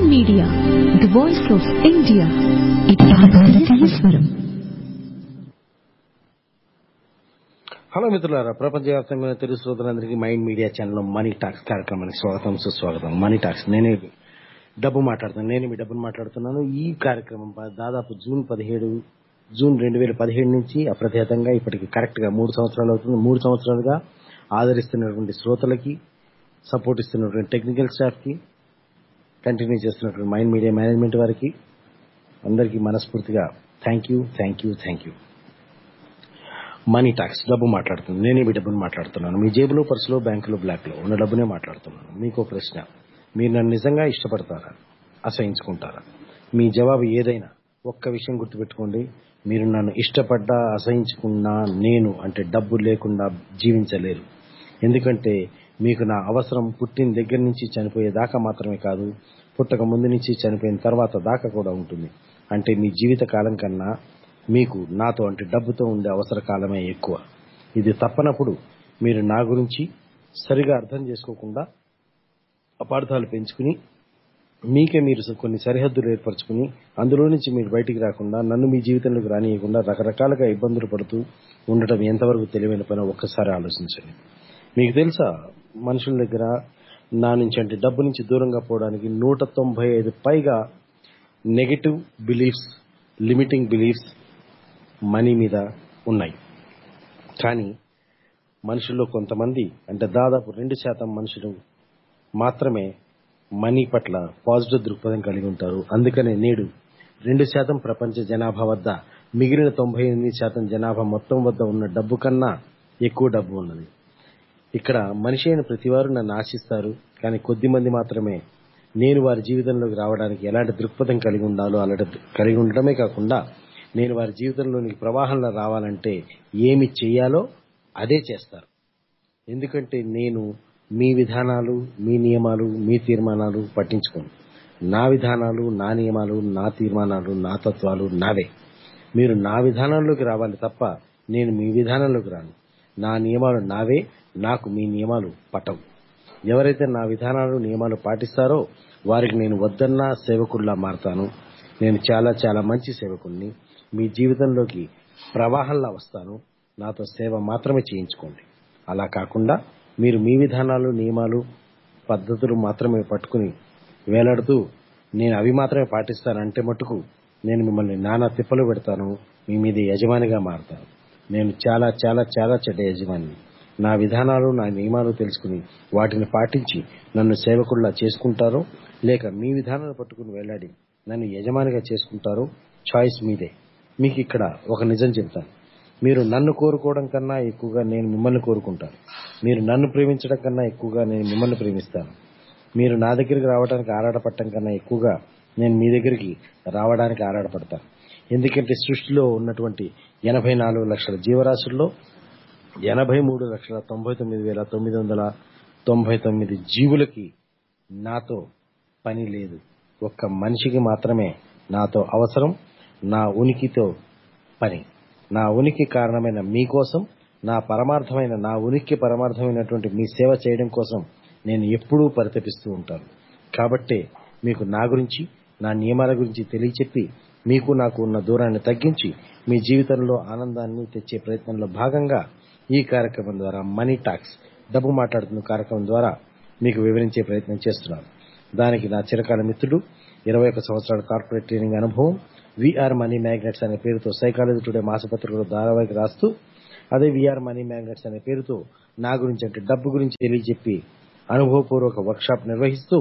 Media the voice of India ఇది భారతీయ స్వరం హలో మిత్రులారా ప్రపంచవ్యాప్తంగా తెలుగు శ్రోతలందరికీ Mind Media channel Money talks కార్యక్రమానికి స్వాగతం సుస్వాగతం మనీ టాక్స్ నేనే డబ్బు మాట్లాడుతున్నాను నేను మీ డబ్బును మాట్లాడుతున్నాను ఈ కార్యక్రమం ప- దాదాపు జూన్ పదిహేడు జూన్ రెండు వేల పదిహేడు నుంచి అప్రతిహతంగా ఇప్పటికి కరెక్ట్ గా మూడు సంవత్సరాలు అవుతుంది మూడు సంవత్సరాలుగా ఆదరిస్తున్నటువంటి శ్రోతలకి సపోర్ట్ ఇస్తున్నటువంటి టెక్నికల్ స్టాఫ్ కి కంటిన్యూ చేస్తున్నటువంటి మైండ్ మీడియా మేనేజ్మెంట్ వారికి అందరికీ మనస్ఫూర్తిగా thank you thank you thank you Money Talks డబ్బు మాట్లాడుతున్నాను నేనే మీ డబ్బును మాట్లాడుతున్నాను మీ జేబులో పర్సులో బ్యాంకులో బ్లాక్లో ఉన్న డబ్బునే మాట్లాడుతున్నాను మీకు ప్రశ్న మీరు నన్ను నిజంగా ఇష్టపడతారా అసహించుకుంటారా మీ జవాబు ఏదైనా ఒక్క విషయం గుర్తుపెట్టుకోండి మీరు నన్ను ఇష్టపడ్డా అసహించుకున్నా నేను అంటే డబ్బు లేకుండా జీవించలేరు ఎందుకంటే మీకు నా అవసరం పుట్టిన దగ్గర నుంచి చనిపోయే దాకా మాత్రమే కాదు పుట్టక ముందు నుంచి చనిపోయిన తర్వాత దాకా కూడా ఉంటుంది అంటే మీ జీవిత కాలం కన్నా మీకు నాతో అంటే డబ్బుతో ఉండే అవసర కాలమే ఎక్కువ ఇది తప్పనప్పుడు మీరు నా గురించి సరిగా అర్థం చేసుకోకుండా అపార్థాలు పెంచుకుని మీకే మీరు కొన్ని సరిహద్దులు ఏర్పరచుకుని అందులో నుంచి మీరు బయటికి రాకుండా నన్ను మీ జీవితంలోకి రానియకుండా రకరకాలుగా ఇబ్బందులు పడుతూ ఉండటం ఎంతవరకు తెలివైన పని ఒక్కసారి ఆలోచించండి మీకు తెలుసా మనుషుల దగ్గర నా నుంచి అంటే డబ్బు నుంచి దూరంగా పోవడానికి నూట తొంభై ఐదు పైగా negative beliefs limiting beliefs money మీద ఉన్నాయి కానీ మనుషుల్లో కొంతమంది అంటే దాదాపు రెండు శాతం మనుషులు మాత్రమే మనీ పట్ల పాజిటివ్ దృక్పథం కలిగి ఉంటారు అందుకనే నేడు రెండు శాతం ప్రపంచ జనాభా వద్ద మిగిలిన తొంభై ఎనిమిది శాతం జనాభా మొత్తం వద్ద ఉన్న డబ్బు కన్నా ఎక్కువ డబ్బు ఉన్నది ఇక్కడ మనిషి అయిన ప్రతివారు నన్ను ఆశిస్తారు కానీ కొద్ది మంది మాత్రమే నేను వారి జీవితంలోకి రావడానికి ఎలాంటి దృక్పథం కలిగి ఉండాలో అలాంటి కలిగి ఉండటమే కాకుండా నేను వారి జీవితంలోనికి ప్రవాహంలో రావాలంటే ఏమి చేయాలో అదే చేస్తారు ఎందుకంటే నేను మీ విధానాలు మీ నియమాలు మీ తీర్మానాలు పట్టించుకోను నా విధానాలు నా నియమాలు నా తీర్మానాలు నా తత్వాలు నావే మీరు నా విధానంలోకి రావాలి తప్ప నేను మీ విధానంలోకి రాను నా నియమాలు నావే నాకు మీ నియమాలు పట్టవు ఎవరైతే నా విధానాలు నియమాలు పాటిస్తారో వారికి నేను వద్దన్నా సేవకుల్లా మారతాను నేను చాలా చాలా మంచి సేవకుణ్ణి మీ జీవితంలోకి ప్రవాహంలా వస్తాను నాతో సేవ మాత్రమే చేయించుకోండి అలా కాకుండా మీరు మీ విధానాలు నియమాలు పద్ధతులు మాత్రమే పట్టుకుని వేలాడుతూ నేను అవి మాత్రమే పాటిస్తానంటే మటుకు నేను మిమ్మల్ని నానా తిప్పలు పెడతాను మీ మీద యజమానిగా మారతాను నేను చాలా చాలా చాలా చెడ్డ యజమాని నా విధానాలు నా నియమాలు తెలుసుకుని వాటిని పాటించి నన్ను సేవకుల్లా చేసుకుంటారో లేక మీ విధానాలు పట్టుకుని వేలాడి నన్ను యజమానిగా చేసుకుంటారో చాయిస్ మీదే మీకు ఇక్కడ ఒక నిజం చెప్తాను మీరు నన్ను కోరుకోవడం కన్నా ఎక్కువగా నేను మిమ్మల్ని కోరుకుంటాను మీరు నన్ను ప్రేమించడం కన్నా ఎక్కువగా నేను మిమ్మల్ని ప్రేమిస్తాను మీరు నా దగ్గరికి రావడానికి ఆరాటపడటం కన్నా ఎక్కువగా నేను మీ దగ్గరికి రావడానికి ఆరాటపడతాను ఎందుకంటే సృష్టిలో ఉన్నటువంటి ఎనభై నాలుగు లక్షల జీవరాశుల్లో ఎనభై మూడు లక్షల తొంభై తొమ్మిది వేల తొమ్మిది వందల తొంభై తొమ్మిది జీవులకి నాతో పని లేదు ఒక్క మనిషికి మాత్రమే నాతో అవసరం నా ఉనికితో పని నా ఉనికి కారణమైన మీకోసం నా పరమార్థమైన నా ఉనికి పరమార్థమైనటువంటి మీ సేవ చేయడం కోసం నేను ఎప్పుడూ పరితపిస్తూ ఉంటాను కాబట్టే మీకు నా గురించి నా నియమాల గురించి తెలియచెప్పి మీకు నాకు ఉన్న దూరాన్ని తగ్గించి మీ జీవితంలో ఆనందాన్ని తెచ్చే ప్రయత్నంలో భాగంగా ఈ కార్యక్రమం ద్వారా మనీ టాక్స్ డబ్బు మాట్లాడుతున్న కార్యక్రమం ద్వారా మీకు వివరించే ప్రయత్నం చేస్తున్నాను దానికి నా చిరకాల మిత్రుడు ఇరవై ఒక సంవత్సరాల కార్పొరేట్ ట్రైనింగ్ అనుభవం విఆర్ మనీ మ్యాగ్నెట్స్ అనే పేరుతో సైకాలజీ టుడే మాసపత్రికలో ధారావాహిక రాస్తూ అదే విఆర్ మనీ మ్యాగ్నెట్స్ అనే పేరుతో నా గురించి అంటే డబ్బు గురించి తెలియజెప్పి అనుభవపూర్వక వర్క్షాప్ నిర్వహిస్తూ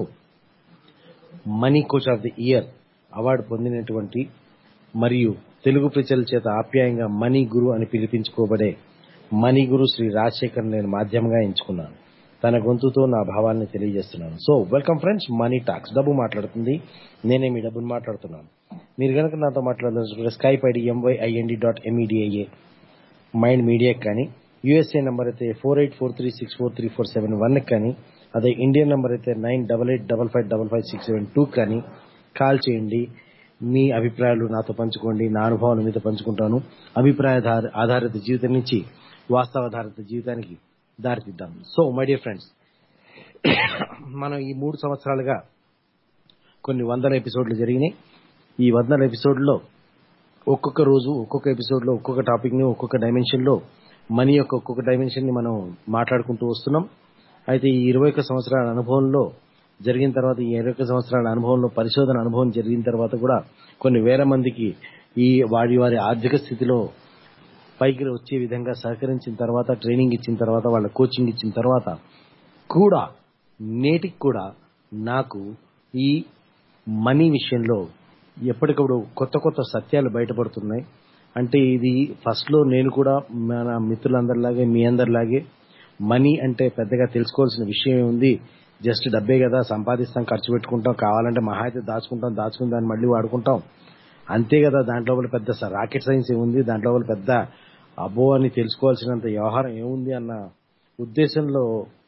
money coach of the year award పొందినటువంటి మరియు తెలుగు ప్రజల చేత ఆప్యాయంగా మనీ గురు అని పిలిపించుకోబడే మనీ గురు శ్రీ రాజశేఖర్ నేను మాధ్యమంగా ఎంచుకున్నాను తన గొంతుతో నా భావాన్ని తెలియజేస్తున్నాను so welcome friends Money Talks డబ్బు మాట్లాడుతుంది నేనే మీ డబ్బును మాట్లాడుతున్నాను మీరు కనుక నాతో మాట్లాడాల్సిన Skype ID M Y I N D dot M E D I A Mind మీడియాకి కానీ యూఎస్ఏ నంబర్ అయితే four eight four three six four three four seven one కానీ అదే ఇండియన్ నంబర్ అయితే nine double eight double five double five six seven two కానీ కాల్ చేయండి మీ అభిప్రాయాలు నాతో పంచుకోండి నా అనుభవాలు మీతో పంచుకుంటాను అభిప్రాయ ఆధార- ఆధారిత జీవితం నుంచి వాస్తవాధారిత జీవితానికి దారితీద్దాం సో మై డియర్ ఫ్రెండ్స్ మనం ఈ మూడు సంవత్సరాలుగా కొన్ని వందల ఎపిసోడ్లు జరిగినాయి ఈ వందల ఎపిసోడ్లో ఒక్కొక్క రోజు ఒక్కొక్క ఎపిసోడ్లో ఒక్కొక్క టాపిక్ని ఒక్కొక్క డైమెన్షన్లో మనీ యొక్క ఒక్కొక్క డైమెన్షన్ని మనం మాట్లాడుకుంటూ వస్తున్నాం అయితే ఈ ఇరవై ఒక్క సంవత్సరాల అనుభవంలో జరిగిన తర్వాత ఈ ఇరవై ఒక్క సంవత్సరాల అనుభవంలో పరిశోధన అనుభవం జరిగిన తర్వాత కూడా కొన్ని వేల మందికి ఈ వారి వారి ఆర్థిక స్థితిలో పైకి వచ్చే విధంగా సహకరించిన తర్వాత ట్రైనింగ్ ఇచ్చిన తర్వాత వాళ్ళ కోచింగ్ ఇచ్చిన తర్వాత కూడా నేటికి కూడా నాకు ఈ మనీ విషయంలో ఎప్పటికప్పుడు కొత్త కొత్త సత్యాలు బయటపడుతున్నాయి అంటే ఇది ఫస్ట్ లో నేను కూడా మన మిత్రులందరిలాగే మీ అందరిలాగే మనీ అంటే పెద్దగా తెలుసుకోవాల్సిన విషయం ఉంది జస్ట్ డబ్బే కదా సంపాదిస్తాం ఖర్చు పెట్టుకుంటాం కావాలంటే మహా అయితే దాచుకుంటాం దాచుకుని దాన్ని మళ్ళీ వాడుకుంటాం అంతే కదా దాంట్లో వాళ్ళ పెద్ద రాకెట్ సైన్స్ ఏముంది దాంట్లో వాళ్ళ పెద్ద అబో అని తెలుసుకోవాల్సినంత వ్యవహారం ఏముంది అన్న ఉద్దేశంలో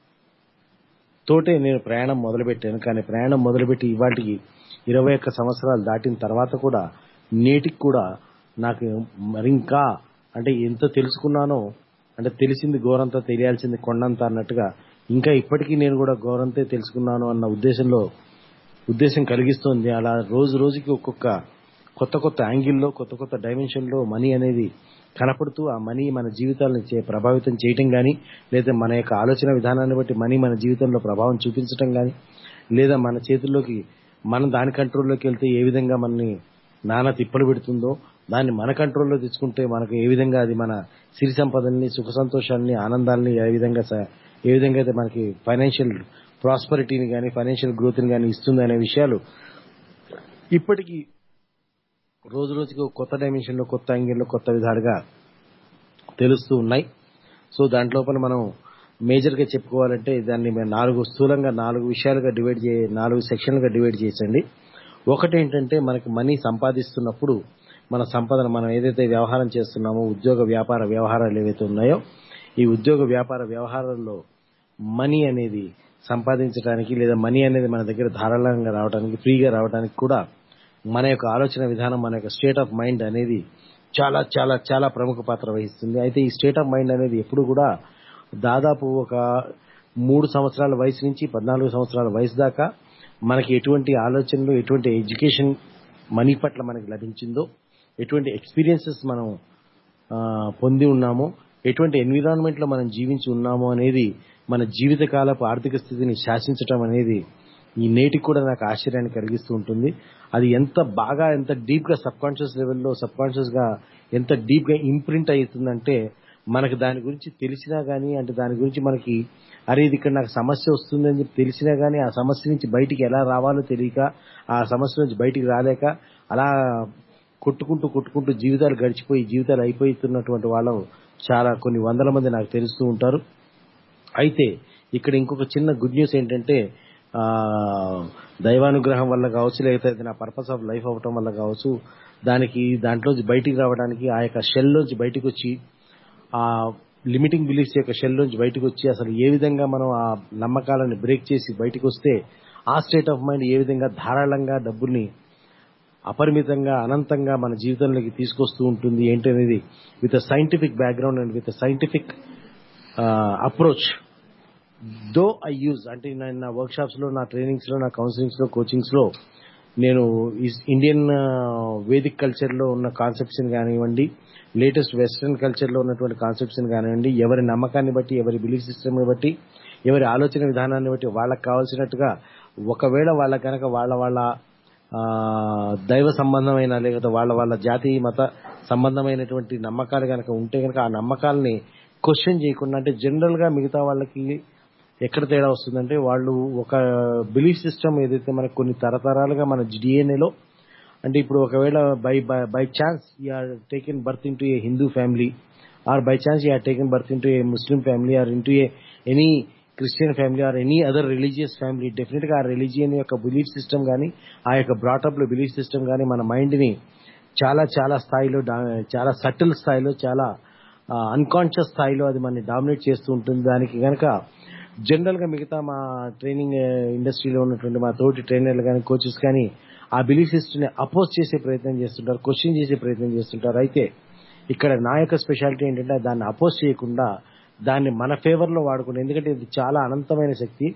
తోటే నేను ప్రయాణం మొదలుపెట్టాను కానీ ప్రయాణం మొదలుపెట్టి ఇవాటికి ఇరవై ఒక్క సంవత్సరాలు దాటిన తర్వాత కూడా నేటికి కూడా నాకు మరింకా అంటే ఎంత తెలుసుకున్నానో అంటే తెలిసింది గోరంతా తెలియాల్సింది కొండంత అన్నట్టుగా ఇంకా ఇప్పటికీ నేను కూడా గోరంతే తెలుసుకున్నాను అన్న ఉద్దేశంలో ఉద్దేశం కలిగిస్తోంది అలా రోజు రోజుకి ఒక్కొక్క కొత్త కొత్త యాంగిల్లో కొత్త కొత్త డైమెన్షన్లో మనీ అనేది కనపడుతూ ఆ మనీ మన జీవితాలను చే- ప్రభావితం చేయటం కానీ లేదా మన యొక్క ఆలోచన విధానాన్ని బట్టి మనీ మన జీవితంలో ప్రభావం చూపించటం కానీ లేదా మన చేతుల్లోకి మనం దాని కంట్రోల్లోకి వెళ్తే ఏ విధంగా మనని నానా తిప్పలు పెడుతుందో దాన్ని మన కంట్రోల్లో తెచ్చుకుంటే మనకు ఏ విధంగా అది మన సిరి సంపదల్ని సుఖ సంతోషాన్ని ఆనందాన్ని ఏ విధంగా స- ఏ విధంగా అయితే మనకి ఫైనాన్షియల్ ప్రాస్పరిటీని కానీ ఫైనాన్షియల్ గ్రోత్ని కానీ ఇస్తుంది అనే విషయాలు ఇప్పటికీ రోజు రోజుకి ఒక కొత్త డైమెన్షన్లో కొత్త యాంగిల్లో కొత్త విధాలుగా తెలుస్తూ ఉన్నాయి సో దాంట్లోపల మనం మేజర్గా చెప్పుకోవాలంటే దాన్ని మేము నాలుగు స్థూలంగా నాలుగు విషయాలుగా డివైడ్ చే నాలుగు సెక్షన్లుగా డివైడ్ చేసండి ఒకటి ఏంటంటే మనకి మనీ సంపాదిస్తున్నప్పుడు మన సంపదను మనం ఏదైతే వ్యవహారం చేస్తున్నామో ఉద్యోగ వ్యాపార వ్యవహారాలు ఏవైతే ఉన్నాయో ఈ ఉద్యోగ వ్యాపార వ్యవహారాల్లో మనీ అనేది సంపాదించడానికి లేదా మనీ అనేది మన దగ్గర ధారాళంగా రావడానికి ఫ్రీగా రావడానికి కూడా మన యొక్క ఆలోచన విధానం మన యొక్క స్టేట్ ఆఫ్ మైండ్ అనేది చాలా చాలా చాలా ప్రముఖ పాత్ర వహిస్తుంది అయితే ఈ స్టేట్ ఆఫ్ మైండ్ అనేది ఎప్పుడు కూడా దాదాపు ఒక మూడు సంవత్సరాల వయసు నుంచి పద్నాలుగు సంవత్సరాల వయసు దాకా మనకి ఎటువంటి ఆలోచనలు ఎటువంటి ఎడ్యుకేషన్ మనీ పట్ల మనకి లభించిందో ఎటువంటి ఎక్స్పీరియన్సెస్ మనం ఆ, పొంది ఉన్నామో ఎటువంటి ఎన్విరాన్మెంట్ లో మనం జీవించి ఉన్నామో అనేది మన జీవితకాలపు ఆర్థిక స్థితిని శాసించటం అనేది ఈ నేటికి కూడా నాకు ఆశ్చర్యాన్ని కలిగిస్తూ ఉంటుంది అది ఎంత బాగా ఎంత డీప్ గా సబ్ కాన్షియస్ లెవెల్లో సబ్ కాన్షియస్ గా ఎంత డీప్ గా ఇంప్రింట్ అవుతుందంటే మనకు దాని గురించి తెలిసినా గానీ అంటే దాని గురించి మనకి అరే ఇది ఇక్కడ నాకు సమస్య వస్తుంది అని చెప్పి తెలిసినా గానీ ఆ సమస్య నుంచి బయటికి ఎలా రావాలో తెలియక ఆ సమస్య నుంచి బయటికి రాలేక అలా కొట్టుకుంటూ కొట్టుకుంటూ జీవితాలు గడిచిపోయి జీవితాలు అయిపోతున్నటువంటి వాళ్ళు చాలా కొన్ని వందల మంది నాకు తెలుస్తూ ఉంటారు అయితే ఇక్కడ ఇంకొక చిన్న గుడ్ న్యూస్ ఏంటంటే ఆ దైవానుగ్రహం వల్ల కావచ్చు లేకపోతే అది నా పర్పస్ ఆఫ్ లైఫ్ అవ్వటం వల్ల కావచ్చు దానికి దాంట్లోంచి బయటికి రావడానికి ఆ యొక్క షెల్ నుంచి బయటకు వచ్చి ఆ లిమిటింగ్ బిలీఫ్స్ యొక్క షెల్ నుంచి బయటకు వచ్చి అసలు ఏ విధంగా మనం ఆ నమ్మకాలను బ్రేక్ చేసి బయటకు వస్తే ఆ స్టేట్ ఆఫ్ మైండ్ ఏ విధంగా ధారాళంగా డబ్బుల్ని అపరిమితంగా అనంతంగా మన జీవితంలోకి తీసుకొస్తూ ఉంటుంది ఏంటనేది with scientific background and with scientific approach though I use అంటే నేను నా వర్క్ షాప్స్ లో నా ట్రైనింగ్స్ లో నా కౌన్సిలింగ్స్ లో కోచింగ్స్ లో నేను ఈ- ఇండియన్ ఆ, వేదిక్ కల్చర్ లో ఉన్న కాన్సెప్ట్స్ కానివ్వండి లేటెస్ట్ వెస్ట్రన్ కల్చర్ లో ఉన్నటువంటి కాన్సెప్ట్స్ కానివ్వండి ఎవరి నమ్మకాన్ని బట్టి ఎవరి బిలీఫ్ సిస్టమ్ బట్టి ఎవరి ఆలోచన విధానాన్ని బట్టి వాళ్ళకి కావాల్సినట్టుగా ఒకవేళ వాళ్ళ కనుక వాళ్ళ వాళ్ళ ఆ, దైవ సంబంధమైన లేకపోతే వాళ్ళ వాళ్ళ జాతి మత సంబంధమైనటువంటి నమ్మకాలు కనుక ఉంటే కనుక ఆ నమ్మకాలని క్వశ్చన్ చేయకుండా అంటే జనరల్ గా మిగతా వాళ్ళకి ఎక్కడ తేడా వస్తుందంటే వాళ్ళు ఒక బిలీఫ్ సిస్టమ్ ఏదైతే మనకు కొన్ని తరతరాలుగా మన డిఎన్ఏలో అంటే ఇప్పుడు ఒకవేళ by by chance you are taken birth into a Hindu family or by chance you are taken birth into a Muslim family or into a any Christian family or any other religious family definite గా ఆ religion యొక్క belief system గానీ ఆ యొక్క brought up లో belief system గానీ మన mind ని చాలా చాలా స్థాయిలో డా- చాలా సటిల్ స్థాయిలో చాలా అన్కాన్షియస్ స్థాయిలో అది మనని డామినేట్ చేస్తూ ఉంటుంది దానికి గనక జనరల్ గా మిగతా మా ట్రైనింగ్ ఇండస్ట్రీలో ఉన్నటువంటి మా తోటి ట్రైనర్లు కానీ కోచెస్ కానీ ఆ బిలీఫ్ సిస్టమ్ ని అపోజ్ చేసే ప్రయత్నం చేస్తుంటారు క్వశ్చన్ చేసే ప్రయత్నం చేస్తుంటారు అయితే ఇక్కడ నా యొక్క స్పెషాలిటీ ఏంటంటే దాన్ని అపోజ్ చేయకుండా దాన్ని మన ఫేవర్ లో వాడుకుని ఎందుకంటే ఇది చాలా అనంతమైన శక్తి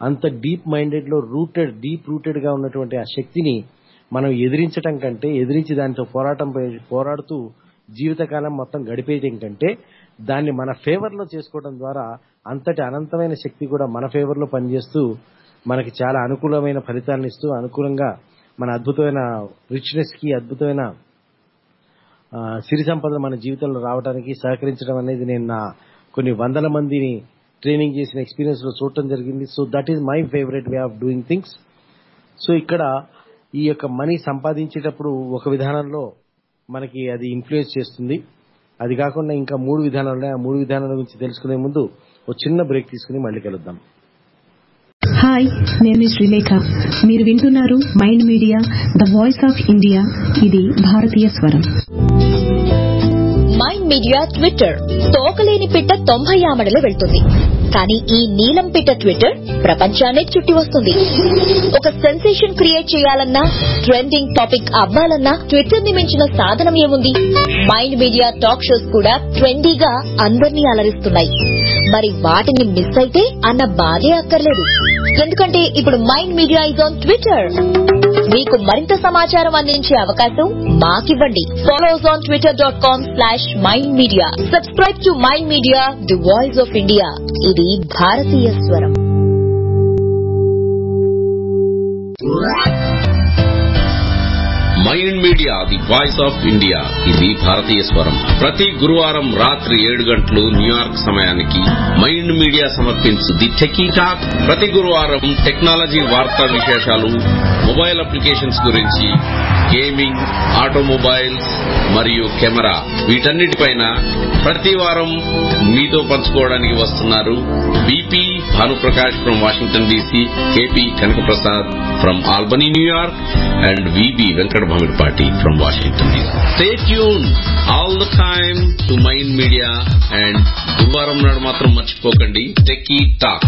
అంత డీప్ మైండెడ్ లో రూటెడ్ డీప్ రూటెడ్ గా ఉన్నటువంటి ఆ శక్తిని మనం ఎదిరించటం కంటే ఎదిరించి దానితో పోరాటం పై- పోరాడుతూ జీవితకాలం మొత్తం గడిపేయడం కంటే దాన్ని మన ఫేవర్ లో చేసుకోవడం ద్వారా అంతటి అనంతమైన శక్తి కూడా మన ఫేవర్ లో పనిచేస్తూ మనకి చాలా అనుకూలమైన ఫలితాలను ఇస్తూ అనుకూలంగా మన అద్భుతమైన రిచ్నెస్ కి అద్భుతమైన ఆ, సిరి సంపద మన జీవితంలో రావడానికి సహకరించడం అనేది నేను నా కొన్ని వందల మందిని ట్రైనింగ్ చేసిన ఎక్స్పీరియన్స్ లో చూడటం జరిగింది so that is my favourite way of doing things so ఇక్కడ ఈ యొక్క మనీ సంపాదించేటప్పుడు ఒక విధానంలో మనకి అది ఇన్ఫ్లుయెన్స్ చేస్తుంది అది కాకుండా ఇంకా మూడు విధానాలు ఉన్నాయి ఆ మూడు విధానాల గురించి తెలుసుకునే ముందు ఒక చిన్న బ్రేక్ తీసుకుని మళ్ళీ కలుద్దాం హాయ్ నేను మీ శ్రీలేఖ మీరు వింటున్నారు Mind Media the voice of India ఇది భారతీయ స్వరం మైండ్ మీడియా ట్విట్టర్ తోకలేని పిట్ట తొంభై ఆమడలు వెళ్తుంది కానీ ఈ నీలం పిట్ట ట్విట్టర్ ప్రపంచాన్ని చుట్టి వస్తుంది ఒక సెన్సేషన్ క్రియేట్ చేయాలన్నా ట్రెండింగ్ టాపిక్ అవ్వాలన్నా ట్విట్టర్ ని మించిన సాధనం ఏముంది మైండ్ మీడియా టాక్ షోస్ కూడా ట్రెండీగా అందర్నీ అలరిస్తున్నాయి మరి వాటిని మిస్ అయితే అన్న బాధే అక్కర్లేదు ఎందుకంటే ఇప్పుడు Mind Media is on Twitter మీకు మరింత సమాచారం అందించే అవకాశం మాకివ్వండి follow us on Twitter dot com slash Mind Media subscribe to Mind Media the voice of India ఇది భారతీయ స్వరం Mind Media the voice of India ఇది భారతీయ స్వరం ప్రతి గురువారం రాత్రి ఏడు గంటలు న్యూయార్క్ సమయానికి మైండ్ మీడియా సమర్పించు ది టెకీ టాక్ ప్రతి గురువారం టెక్నాలజీ వార్తా విశేషాలు మొబైల్ అప్లికేషన్స్ గురించి గేమింగ్ ఆటోమొబైల్స్ మరియు కెమెరా వీటన్నిటిపైన ప్రతి వారం మీతో పంచుకోవడానికి వస్తున్నారు BP Bhanuprakash from Washington DC KP Kanakaprasad from Albany New York and VB Venkata Bhamidipati from Washington DC stay tune all the time to Mind Media and గురువారం నాడు మాత్రం మర్చిపోకండి Techie Talk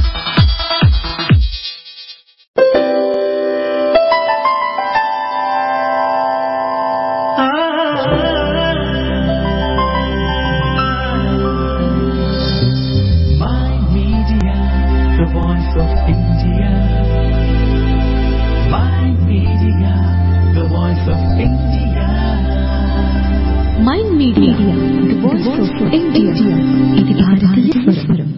My media, the voice of India. My media, the voice of India. Mind Media the voice of India ఇది భారతీయ స్వరం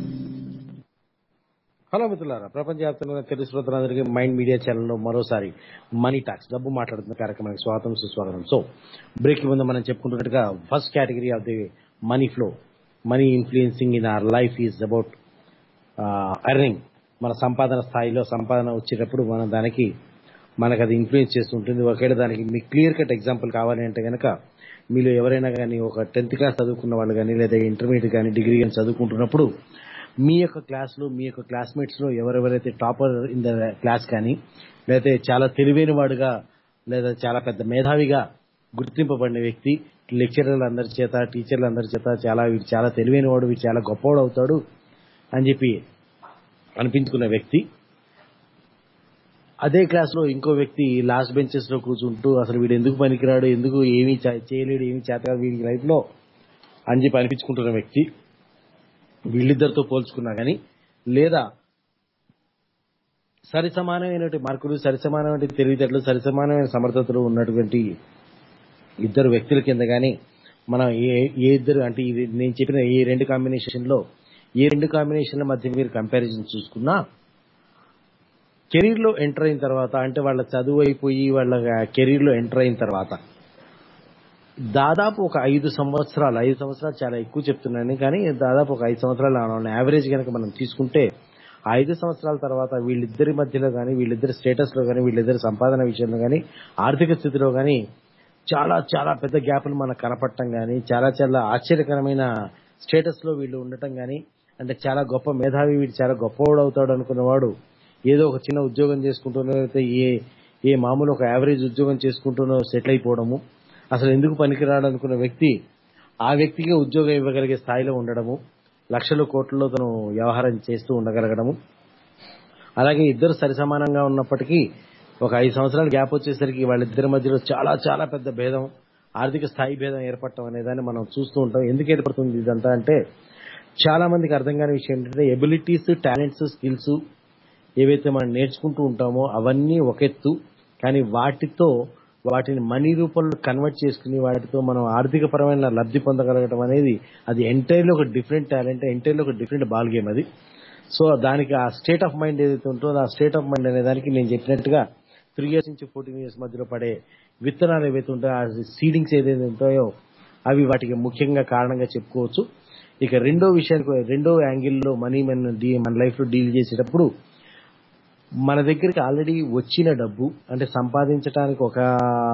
hello మిత్రులారా ప్రపంచవ్యాప్తంగా ఉన్న తెలుగు శ్రోతలందరికీ మైండ్ మీడియా ఛానల్లో మరోసారి మనీ టాక్స్ డబ్బు మాట్లాడుతున్న కార్యక్రమానికి స్వాగతం సుస్వాగతం సో బ్రేక్ ముందు మనం చెప్పుకుంటున్నట్టుగా first category of the money flow money influencing in our life is about earning మన సంపాదన స్థాయిలో సంపాదన వచ్చేటప్పుడు మనం దానికి మనకు అది ఇన్ఫ్లుయెన్స్ చేస్తుంటుంది ఒకవేళ దానికి మీకు క్లియర్ కట్ ఎగ్జాంపుల్ కావాలి అంటే కనుక మీలో ఎవరైనా కానీ ఒక టెన్త్ క్లాస్ చదువుకున్న వాళ్ళు కానీ లేదా ఇంటర్మీడియట్ కానీ డిగ్రీ కానీ చదువుకుంటున్నప్పుడు మీ యొక్క క్లాస్లో మీ యొక్క క్లాస్మేట్స్లో ఎవరెవరైతే టాపర్ ఇన్ ద క్లాస్ కానీ లేకపోతే చాలా తెలివైన వాడుగా లేదా చాలా పెద్ద మేధావిగా గుర్తింపబడిన వ్యక్తి లెక్చరర్లు అందరి చేత టీచర్లు అందరి చేత చాలా వీడు చాలా తెలివైన వాడు వీడు చాలా గొప్పవాడు అవుతాడు అని చెప్పి అనిపించుకున్న వ్యక్తి అదే క్లాస్ లో ఇంకో వ్యక్తి లాస్ట్ బెంచెస్ లో కూర్చుంటూ అసలు వీడు ఎందుకు పనికిరాడు ఎందుకు ఏమీ చే- చేయలేడు ఏమీ చేత కాదు వీడి లైఫ్ లో అని చెప్పి అనిపించుకుంటున్న వ్యక్తి వీళ్ళిద్దరితో పోల్చుకున్నా గానీ లేదా సరి సమానమైనటువంటి మార్కులు సరి సమానమైన తెలివితేటలు సరి సమానమైన సమర్థతలు ఉన్నటువంటి ఇద్దరు వ్యక్తుల కింద గానీ మనం ఏ ఏ ఇద్దరు అంటే ఇది నేను చెప్పిన ఈ రెండు కాంబినేషన్ లో ఏ రెండు కాంబినేషన్ల మధ్య మీరు కంపారిజన్ చూసుకున్నా కెరీర్ లో ఎంటర్ అయిన తర్వాత అంటే వాళ్ళ చదువు అయిపోయి వాళ్ళ కెరీర్ లో ఎంటర్ అయిన తర్వాత దాదాపు ఒక ఐదు సంవత్సరాలు ఐదు సంవత్సరాలు చాలా ఎక్కువ చెప్తున్నాను కానీ దాదాపు ఒక ఐదు సంవత్సరాలు యావరేజ్ కనుక మనం తీసుకుంటే ఆ ఐదు సంవత్సరాల తర్వాత వీళ్ళిద్దరి మధ్యలో కానీ వీళ్ళిద్దరి స్టేటస్ లో కానీ వీళ్ళిద్దరి సంపాదన విషయంలో కానీ ఆర్థిక స్థితిలో కానీ చాలా చాలా పెద్ద గ్యాప్లు మనకు కనపడటం కానీ చాలా చాలా ఆశ్చర్యకరమైన స్టేటస్ లో వీళ్ళు ఉండటం కానీ అంటే చాలా గొప్ప మేధావి వీడు చాలా గొప్పవాడు అవుతాడు అనుకున్నవాడు ఏదో ఒక చిన్న ఉద్యోగం చేసుకుంటూనో లేకపోతే ఏ ఏ మామూలు ఒక యావరేజ్ ఉద్యోగం చేసుకుంటూనో సెటిల్ అయిపోవడము అసలు ఎందుకు పనికిరాడు అనుకున్న వ్యక్తి ఆ వ్యక్తికి ఉద్యోగం ఇవ్వగలిగే స్థాయిలో ఉండడము లక్షల కోట్లలో తను వ్యవహారం చేస్తూ ఉండగలగడము అలాగే ఇద్దరు సరిసమానంగా ఉన్నప్పటికీ ఒక ఐదు సంవత్సరాల గ్యాప్ వచ్చేసరికి వాళ్ళిద్దరి మధ్యలో చాలా చాలా పెద్ద భేదం ఆర్థిక స్థాయి భేదం ఏర్పడటం అనేదాన్ని మనం చూస్తూ ఉంటాం ఎందుకు ఏర్పడుతుంది ఇదంతా అంటే చాలా మందికి అర్థం కాని విషయం ఏంటంటే ఎబిలిటీస్ టాలెంట్స్ స్కిల్స్ ఏవైతే మనం నేర్చుకుంటూ ఉంటామో అవన్నీ ఒక ఎత్తు కానీ వాటితో వాటిని మనీ రూపంలో కన్వర్ట్ చేసుకుని వాటితో మనం ఆర్థిక పరమైన లబ్ధి పొందగలగడం అనేది అది ఎంటైర్లీ ఒక డిఫరెంట్ టాలెంట్ ఎంటైర్లీ ఒక డిఫరెంట్ బాల్ గేమ్ అది సో దానికి ఆ స్టేట్ ఆఫ్ మైండ్ ఏదైతే ఉంటుందో ఆ స్టేట్ ఆఫ్ మైండ్ అనే దానికి నేను చెప్పినట్టుగా త్రీ ఇయర్స్ నుంచి ఫోర్టీన్ ఇయర్స్ మధ్యలో పడే విత్తనాలు ఏవైతే ఉంటాయో ఆ సీడింగ్స్ ఏదైతే ఉంటాయో అవి వాటికి ముఖ్యంగా కారణంగా చెప్పుకోవచ్చు ఇక రెండో విషయానికి రెండో యాంగిల్లో మనీ మన డీ- మన లైఫ్ లో డీల్ చేసేటప్పుడు మన దగ్గరికి ఆల్రెడీ వచ్చిన డబ్బు అంటే సంపాదించడానికి ఒక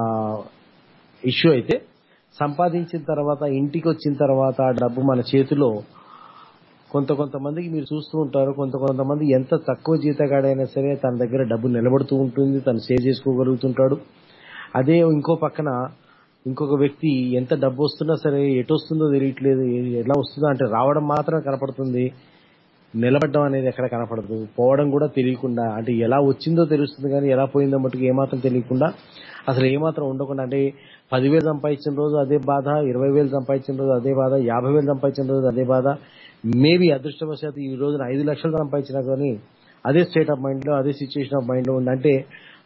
ఇష్యూ అయితే సంపాదించిన తర్వాత ఇంటికి వచ్చిన తర్వాత ఆ డబ్బు మన చేతిలో కొంత కొంతమందికి మీరు చూస్తూ ఉంటారు కొంత కొంతమంది ఎంత తక్కువ జీతగాడైనా సరే తన దగ్గర డబ్బు నిలబడుతూ ఉంటుంది తను సేవ్ చేసుకోగలుగుతుంటాడు అదే ఇంకో పక్కన ఇంకొక వ్యక్తి ఎంత డబ్బు వస్తున్నా సరే ఎటు వస్తుందో తెలియట్లేదు ఏ- ఎలా వస్తుందో అంటే రావడం మాత్రం కనపడుతుంది నిలబడడం అనేది ఎక్కడ కనపడదు పోవడం కూడా తెలియకుండా అంటే ఎలా వచ్చిందో తెలుస్తుంది కానీ ఎలా పోయిందో మటుకు ఏమాత్రం తెలియకుండా అసలు ఏమాత్రం ఉండకుండా అంటే పదివేలు సంపాదించిన రోజు అదే బాధ ఇరవై వేలు సంపాదించిన రోజు అదే బాధ యాభై వేలు సంపాదించిన రోజు అదే బాధ మేబీ అదృష్టవశాత్తు ఈ రోజున ఐదు లక్షలు సంపాదించినా కానీ అదే స్టేట్ ఆఫ్ మైండ్ లో అదే సిచ్యుయేషన్ ఆఫ్ మైండ్ లో ఉంది అంటే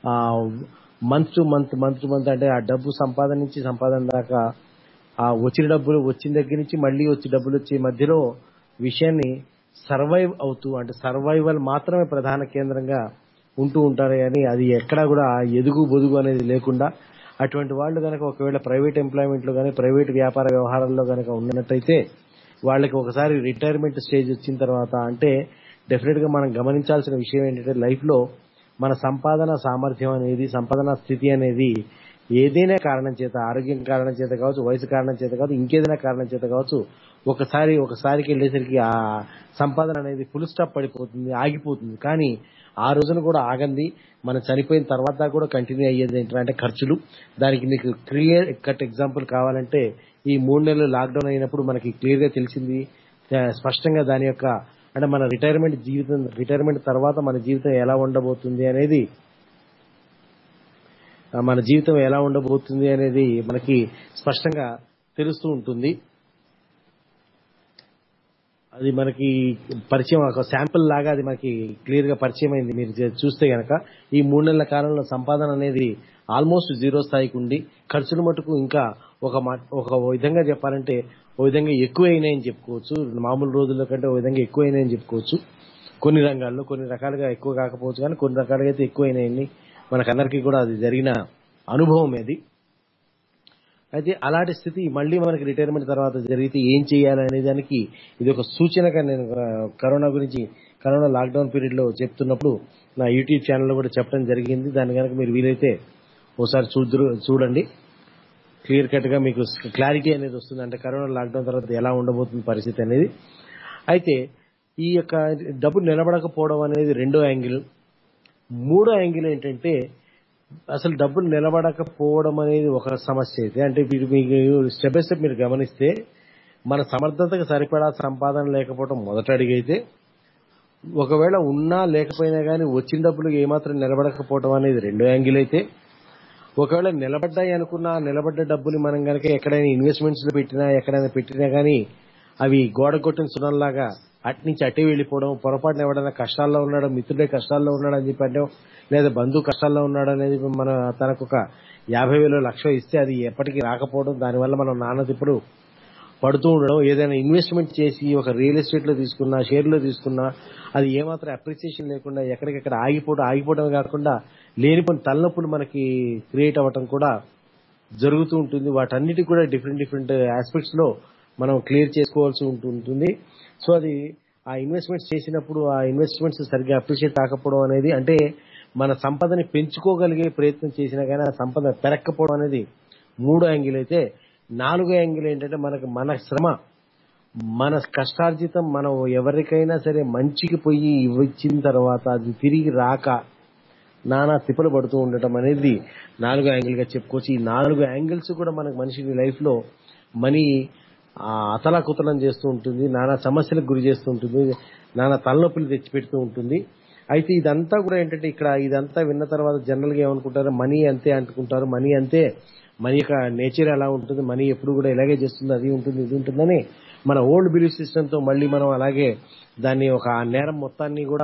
month to month month to month అంటే ఆ డబ్బు సంపాదన నుంచి సంపాదన దాకా ఆ వచ్చిన డబ్బులు వచ్చిన దగ్గర నుంచి మళ్ళీ వచ్చి డబ్బులు వచ్చే మధ్యలో విషయాన్ని సర్వైవ్ అవుతూ అంటే సర్వైవల్ మాత్రమే ప్రధాన కేంద్రంగా ఉంటూ ఉంటారు కానీ అది ఎక్కడా కూడా ఆ ఎదుగు బొదుగు అనేది లేకుండా అటువంటి వాళ్ళు కనుక ఒకవేళ ప్రైవేట్ ఎంప్లాయ్మెంట్ లో కానీ ప్రైవేట్ వ్యాపార వ్యవహారాల్లో కనుక ఉన్నట్టయితే వాళ్ళకి ఒకసారి రిటైర్మెంట్ స్టేజ్ వచ్చిన తర్వాత అంటే డెఫినెట్ గా మనం గమనించాల్సిన విషయం ఏంటంటే లైఫ్ లో మన సంపాదన సామర్థ్యం అనేది సంపాదన స్థితి అనేది ఏదైనా కారణం చేత ఆరోగ్యం కారణం చేత కావచ్చు వయసు కారణం చేత కావచ్చు ఇంకేదైనా కారణం చేత కావచ్చు ఒకసారి ఒకసారికి వెళ్ళేసరికి ఆ సంపాదన అనేది ఫుల్ స్టాప్ పడిపోతుంది ఆగిపోతుంది కానీ ఆ రోజున కూడా ఆగంది మనం చనిపోయిన తర్వాత కూడా కంటిన్యూ అయ్యేది ఏంటంటే ఖర్చులు దానికి మీకు క్లియర్ కట్ ఎగ్జాంపుల్ కావాలంటే ఈ మూడు నెలలు లాక్డౌన్ అయినప్పుడు మనకి క్లియర్ గా తెలిసింది ఆ, స్పష్టంగా దాని యొక్క అంటే మన రిటైర్మెంట్ జీవితం రిటైర్మెంట్ తర్వాత మన జీవితం ఎలా ఉండబోతుంది అనేది ఆ, మన జీవితం ఎలా ఉండబోతుంది అనేది మనకి స్పష్టంగా తెలుస్తూ ఉంటుంది అది మనకి పరిచయం ఒక శాంపుల్ లాగా అది మనకి క్లియర్ గా పరిచయం అయింది మీరు చే- చూస్తే గనక ఈ మూడు నెలల కాలంలో సంపాదన అనేది ఆల్మోస్ట్ జీరో స్థాయికి ఉండి ఖర్చులు మటుకు ఇంకా ఒక మా- ఒక విధంగా చెప్పాలంటే ఓ విధంగా ఎక్కువ అయినాయని చెప్పుకోవచ్చు మామూలు రోజుల కంటే ఓ విధంగా ఎక్కువ అయినాయని చెప్పుకోవచ్చు కొన్ని రంగాల్లో కొన్ని రకాలుగా ఎక్కువ కాకపోవచ్చు కానీ కొన్ని రకాలుగా అయితే ఎక్కువ అయినాయని మనకందరికీ కూడా అది జరిగిన అనుభవం అది అయితే అలాంటి స్థితి మళ్ళీ మనకి రిటైర్మెంట్ తర్వాత జరిగితే ఏం చేయాలి అనే దానికి ఇది ఒక సూచనగా నేను ఆ, కరోనా గురించి కరోనా లాక్డౌన్ పీరియడ్ లో చెప్తున్నప్పుడు నా యూట్యూబ్ ఛానల్లో కూడా చెప్పడం జరిగింది దాన్ని కనుక మీరు వీలైతే ఒకసారి చూద్దరు చూడండి క్లియర్ కట్ గా మీకు క్లారిటీ అనేది వస్తుంది అంటే కరోనా లాక్డౌన్ తర్వాత ఎలా ఉండబోతుంది పరిస్థితి అనేది అయితే ఈ యొక్క డబ్బు నిలబడకపోవడం అనేది రెండో యాంగిల్ మూడో యాంగిల్ ఏంటంటే అసలు డబ్బులు నిలబడకపోవడం అనేది ఒక సమస్య అయితే అంటే మీరు మీకు స్టెప్ బై స్టెప్ మీరు గమనిస్తే మన సమర్థతకు సరిపడా సంపాదన లేకపోవడం మొదటి అడిగి అయితే ఒకవేళ ఉన్నా లేకపోయినా కానీ వచ్చిన డబ్బులు ఏమాత్రం నిలబడకపోవడం అనేది రెండో యాంగిల్ అయితే ఒకవేళ నిలబడ్డాయి అనుకున్నా నిలబడ్డ డబ్బుని మనం కనుక ఎక్కడైనా ఇన్వెస్ట్మెంట్స్ లో పెట్టినా ఎక్కడైనా పెట్టినా కానీ అవి గోడ కొట్టిన సునంలాగా అటు నుంచి అటే వెళ్ళిపోవడం పొరపాటున ఎవడైనా కష్టాల్లో ఉన్నాడు మిత్రుడే కష్టాల్లో ఉన్నాడు అని చెప్పి అంటే లేదా బంధువు కష్టాల్లో ఉన్నాడు అనేది మన తనకు ఒక యాభై వేలు లక్ష ఇస్తే అది ఎప్పటికీ రాకపోవడం దానివల్ల మనం నాన్న తిప్పుడు పడుతూ ఉండడం ఏదైనా ఇన్వెస్ట్మెంట్ చేసి ఒక రియల్ ఎస్టేట్ లో తీసుకున్నా షేర్ లో తీసుకున్నా అది ఏమాత్రం అప్రిసియేషన్ లేకుండా ఎక్కడికెక్కడ ఆగిపోవడం ఆగిపోవడం కాకుండా లేనిపోయిన తలనొప్పులు మనకి క్రియేట్ అవ్వటం కూడా జరుగుతూ ఉంటుంది వాటన్నిటి కూడా డిఫరెంట్ డిఫరెంట్ ఆస్పెక్ట్స్ లో మనం క్లియర్ చేసుకోవాల్సి ఉంటుంది సో అది ఆ ఇన్వెస్ట్మెంట్స్ చేసినప్పుడు ఆ ఇన్వెస్ట్మెంట్స్ సరిగ్గా అప్రిషియేట్ కాకపోవడం అనేది అంటే మన సంపదని పెంచుకోగలిగే ప్రయత్నం చేసినా కానీ ఆ సంపద పెరక్కపోవడం అనేది మూడో యాంగిల్ అయితే నాలుగో యాంగిల్ ఏంటంటే మనకి మన శ్రమ మన కష్టార్జితం మనం ఎవరికైనా సరే మంచికి పోయి ఇచ్చిన తర్వాత అది తిరిగి రాక నానా తిప్పలు పడుతూ ఉండటం అనేది నాలుగో యాంగిల్ గా చెప్పుకోవచ్చు ఈ నాలుగు యాంగిల్స్ కూడా మనకు మనిషి లైఫ్ లో మనీ అతలాకుతలం చేస్తూ ఉంటుంది నానా సమస్యలకు గురి చేస్తూ ఉంటుంది నానా తలనొప్పులు తెచ్చిపెడుతూ ఉంటుంది అయితే ఇదంతా కూడా ఏంటంటే ఇక్కడ ఇదంతా విన్న తర్వాత జనరల్ గా ఏమనుకుంటారు మనీ అంతే అనుకుంటారు మనీ అంతే మనీ యొక్క నేచర్ ఎలా ఉంటుంది మనీ ఎప్పుడు కూడా ఇలాగే చేస్తుంది అది ఉంటుంది ఇది ఉంటుందని మన ఓల్డ్ బిలీఫ్ సిస్టమ్ తో మళ్ళీ మనం అలాగే దాన్ని ఒక ఆ నేరం మొత్తాన్ని కూడా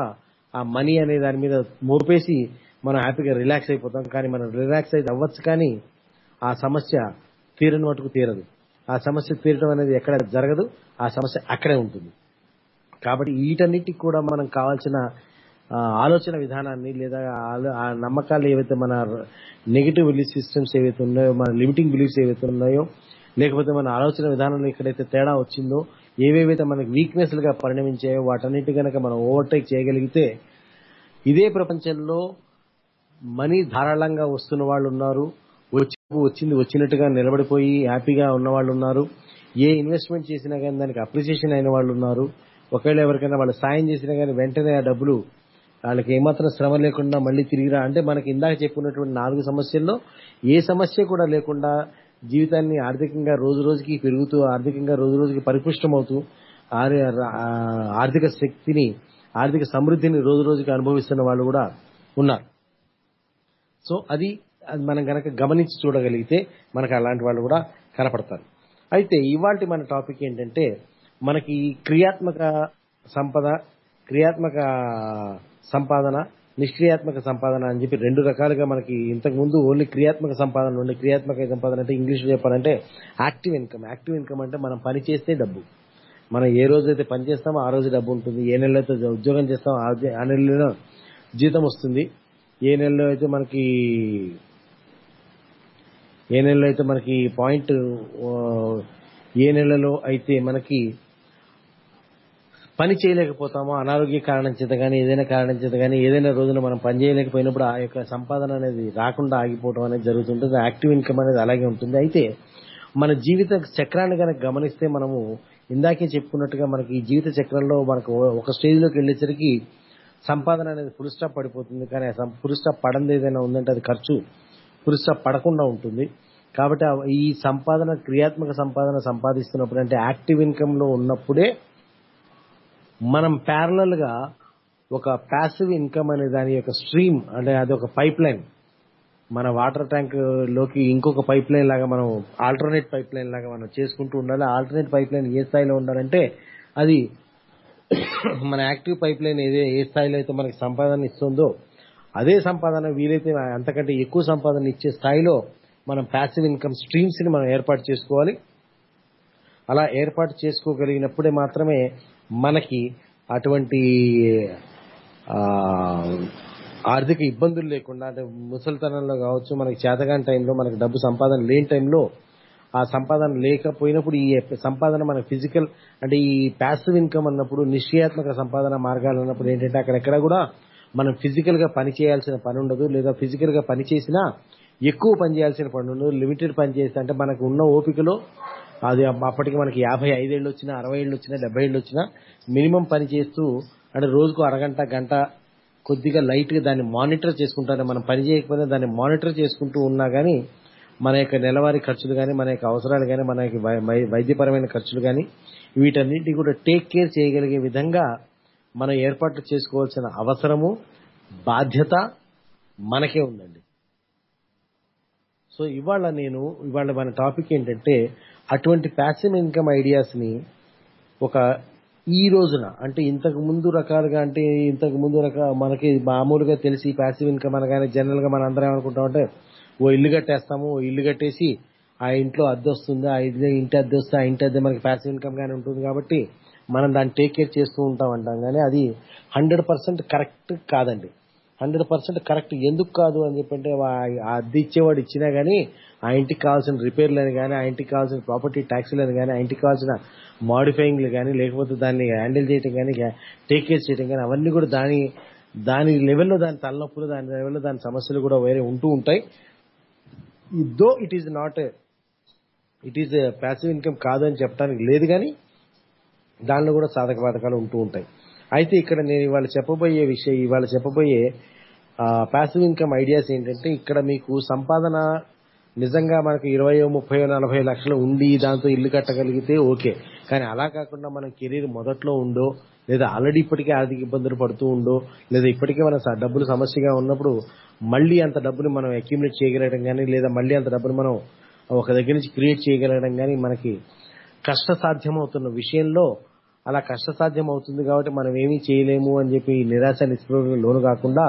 ఆ మనీ అనే దాని మీద మోపేసి మనం హ్యాపీగా రిలాక్స్ అయిపోతాం కానీ మనం రిలాక్స్ అయితే అవ్వచ్చు కానీ ఆ సమస్య తీరని మటుకు తీరదు ఆ సమస్య తీరడం అనేది ఎక్కడ జరగదు ఆ సమస్య అక్కడే ఉంటుంది కాబట్టి వీటన్నిటికి కూడా మనం కావాల్సిన ఆ, ఆలోచన విధానాన్ని లేదా ఆలో- ఆ నమ్మకాలు ఏవైతే మన నెగిటివ్ బిలీఫ్ సిస్టమ్స్ ఏవైతే ఉన్నాయో మన లిమిటింగ్ బిలీఫ్స్ ఏవైతే ఉన్నాయో లేకపోతే మన ఆలోచన విధానంలో ఎక్కడైతే తేడా వచ్చిందో ఏవేవైతే మనకి వీక్నెస్ గా పరిణమించాయో వాటన్నిటి కనుక మనం ఓవర్టేక్ చేయగలిగితే ఇదే ప్రపంచంలో మనీ ధారాళంగా వస్తున్న వాళ్ళు ఉన్నారు వచ్చి వచ్చింది వచ్చినట్టుగా నిలబడిపోయి హ్యాపీగా ఉన్న వాళ్ళు ఉన్నారు ఏ ఇన్వెస్ట్మెంట్ చేసినా కానీ దానికి అప్రిసియేషన్ అయిన వాళ్ళు ఉన్నారు ఒకవేళ ఎవరికైనా వాళ్ళు సాయం చేసినా కానీ వెంటనే ఆ డబ్బులు వాళ్ళకి ఏమాత్రం శ్రమ లేకుండా మళ్ళీ తిరిగిరా అంటే మనకి ఇందాక చెప్పుకున్నటువంటి నాలుగు సమస్యల్లో ఏ సమస్య కూడా లేకుండా జీవితాన్ని ఆర్థికంగా రోజు రోజుకి పెరుగుతూ ఆర్థికంగా రోజు రోజుకి పరిపుష్టమవుతూ ఆర్- ఆ, ఆర్థిక శక్తిని ఆర్థిక సమృద్ధిని రోజు రోజుకి అనుభవిస్తున్న వాళ్ళు కూడా ఉన్నారు సో అది అది మనం గనక గమనించి చూడగలిగితే మనకు అలాంటి వాళ్ళు కూడా కనపడతారు అయితే ఇవాళ మన టాపిక్ ఏంటంటే మనకి ఈ క్రియాత్మక సంపద క్రియాత్మక సంపాదన నిష్క్రియాత్మక సంపాదన అని చెప్పి రెండు రకాలుగా మనకి ఇంతకు ముందు ఓన్లీ క్రియాత్మక సంపాదన ఉండే క్రియాత్మక సంపాదన అంటే ఇంగ్లీష్ చెప్పాలంటే యాక్టివ్ ఇన్కమ్ యాక్టివ్ ఇన్కమ్ అంటే మనం పని చేస్తే డబ్బు మనం ఏ రోజైతే పని చేస్తామో ఆ రోజు డబ్బు ఉంటుంది ఏ నెలలో అయితే ఉద్యోగం చేస్తామో ఆ జీ- ఆ నెలలో జీతం వస్తుంది ఏ నెలలో అయితే మనకి ఏ నెలలో అయితే మనకి పాయింట్ ఆ, ఏ నెలలో అయితే మనకి పని చేయలేకపోతామో అనారోగ్య కారణం చేత కానీ ఏదైనా కారణం చేత కానీ ఏదైనా రోజున మనం పని చేయలేకపోయినప్పుడు ఆ యొక్క సంపాదన అనేది రాకుండా ఆగిపోవడం అనేది జరుగుతుంటుంది యాక్టివ్ ఇన్కమ్ అనేది అలాగే ఉంటుంది అయితే మన జీవిత చక్రాన్ని కనుక గమనిస్తే మనము ఇందాకే చెప్పుకున్నట్టుగా మనకి ఈ జీవిత చక్రంలో మనకు ఒక స్టేజ్ లోకి వెళ్ళేసరికి సంపాదన అనేది ఫుల్ స్టాప్ పడిపోతుంది కానీ ఆ సం- ఫుల్ స్టాప్ పడంది ఏదైనా ఉందంటే అది ఖర్చు ఫుల్ స్టాప్ పడకుండా ఉంటుంది కాబట్టి ఆ- ఈ సంపాదన క్రియాత్మక సంపాదన సంపాదిస్తున్నప్పుడు అంటే యాక్టివ్ ఇన్కమ్ లో ఉన్నప్పుడే మనం ప్యారలల్ గా ఒక ప్యాసివ్ ఇన్కమ్ అనే దాని యొక్క స్ట్రీమ్ అంటే అది ఒక పైప్ లైన్ మన వాటర్ ట్యాంక్ లోకి ఇంకొక పైప్ లైన్ లాగా మనం ఆల్టర్నేట్ పైప్ లైన్ లాగా మనం చేసుకుంటూ ఉండాలి ఆల్టర్నేట్ పైప్ లైన్ ఏ స్థాయిలో ఉండాలంటే అది మన యాక్టివ్ పైప్ లైన్ ఏదే ఏ స్థాయిలో అయితే మనకి సంపాదన ఇస్తుందో అదే సంపాదన వీలైతే అంతకంటే ఎక్కువ సంపాదన ఇచ్చే స్థాయిలో మనం ప్యాసివ్ ఇన్కమ్ స్ట్రీమ్స్ ని మనం ఏర్పాటు చేసుకోవాలి అలా ఏర్పాటు చేసుకోగలిగినప్పుడే మాత్రమే మనకి అటువంటి ఆ, ఆర్థిక ఇబ్బందులు లేకుండా అంటే ముసలితనంలో కావచ్చు మనకి చేతగాని టైంలో మనకి డబ్బు సంపాదన లేని టైంలో ఆ సంపాదన లేకపోయినప్పుడు ఈ సంపాదన మన ఫిజికల్ అంటే ఈ ప్యాసివ్ ఇన్కమ్ అన్నప్పుడు నిశ్చయాత్మక సంపాదన మార్గాలు అన్నప్పుడు ఏంటంటే అక్కడెక్కడ కూడా మనం ఫిజికల్ గా పని చేయాల్సిన పని ఉండదు లేదా ఫిజికల్ గా పని చేసినా ఎక్కువ పని చేయాల్సిన పని ఉండదు లిమిటెడ్ పని చేస్తే అంటే మనకు ఉన్న ఓపికలో అది అప్పటికి మనకి యాభై ఐదేళ్ళు వచ్చినా అరవై ఏళ్ళు వచ్చినా డెబ్బై ఏళ్ళు వచ్చినా మినిమం పని చేస్తూ అంటే రోజుకు అరగంట గంట కొద్దిగా లైట్ గా దాన్ని మానిటర్ చేసుకుంటారు మనం పని చేయకపోయినా దాన్ని మానిటర్ చేసుకుంటూ ఉన్నా గానీ మన యొక్క నెలవారీ ఖర్చులు కానీ మన యొక్క అవసరాలు కానీ మన యొక్క వై- వై- వైద్యపరమైన ఖర్చులు కానీ వీటన్నిటి కూడా టేక్ కేర్ చేయగలిగే విధంగా మనం ఏర్పాట్లు చేసుకోవాల్సిన అవసరము బాధ్యత మనకే ఉందండి సో ఇవాళ నేను ఇవాళ మన టాపిక్ ఏంటంటే అటువంటి ప్యాసివ్ ఇన్కమ్ ఐడియాస్ ని ఒక ఈ రోజున అంటే ఇంతకు ముందు రకాలుగా అంటే ఇంతకు ముందు రక మనకి మామూలుగా తెలిసి ప్యాసివ్ ఇన్కమ్ అనగానే జనరల్ గా మనం అందరం ఏమనుకుంటామంటే ఓ ఇల్లు కట్టేస్తాము ఓ ఇల్లు కట్టేసి ఆ ఇంట్లో అద్దె వస్తుంది ఆ ఇల్లు ఇంటి అద్దె వస్తే ఆ ఇంటి అద్దె మనకి ప్యాసివ్ ఇన్కమ్ గానే ఉంటుంది కాబట్టి మనం దాన్ని టేక్ కేర్ చేస్తూ ఉంటాం అంటాం కానీ అది హండ్రెడ్ పర్సెంట్ కరెక్ట్ కాదండి హండ్రెడ్ పర్సెంట్ కరెక్ట్ ఎందుకు కాదు అని చెప్పంటే వా- ఆ అద్దె ఇచ్చేవాడు ఇచ్చినా గానీ ఆ ఇంటికి కావాల్సిన రిపేర్లని కానీ ఆ ఇంటికి కావాల్సిన ప్రాపర్టీ ట్యాక్స్లని కానీ ఆ ఇంటికి కావాల్సిన మాడిఫైయింగ్లు కానీ లేకపోతే దాన్ని హ్యాండిల్ చేయటం కానీ టేక్ కేర్ చేయటం కానీ అవన్నీ కూడా దాని దాని లెవెల్లో దాని తలనొప్పులు దాని లెవెల్లో దాని సమస్యలు కూడా వేరే ఉంటూ ఉంటాయి though it is not it is passive income కాదు అని చెప్పడానికి లేదు కానీ దానిలో కూడా సాధక బాధకాలు ఉంటూ ఉంటాయి అయితే ఇక్కడ నేను ఇవాళ చెప్పబోయే విషయం ఇవాళ చెప్పబోయే ప్యాసివ్ ఇన్కమ్ ఐడియాస్ ఏంటంటే ఇక్కడ మీకు సంపాదన నిజంగా మనకి ఇరవై ముప్పై నలభై లక్షలు ఉండి దాంతో ఇల్లు కట్టగలిగితే ఓకే కానీ అలా కాకుండా మనం కెరీర్ మొదట్లో ఉందో లేదా ఆల్రెడీ ఇప్పటికే ఆర్థిక ఇబ్బందులు పడుతూ ఉందో లేదా ఇప్పటికే మన స- డబ్బులు సమస్యగా ఉన్నప్పుడు మళ్ళీ అంత డబ్బుని మనం అక్యుములేట్ చేయగలగడం కానీ లేదా మళ్ళీ అంత డబ్బుని మనం ఒక దగ్గర నుంచి క్రియేట్ చేయగలగడం కానీ మనకి కష్ట సాధ్యమవుతున్న విషయంలో అలా కష్టసాధ్యం అవుతుంది కాబట్టి మనం ఏమీ చేయలేము అని చెప్పి నిరాశ నిస్పృహకు లోను కాకుండా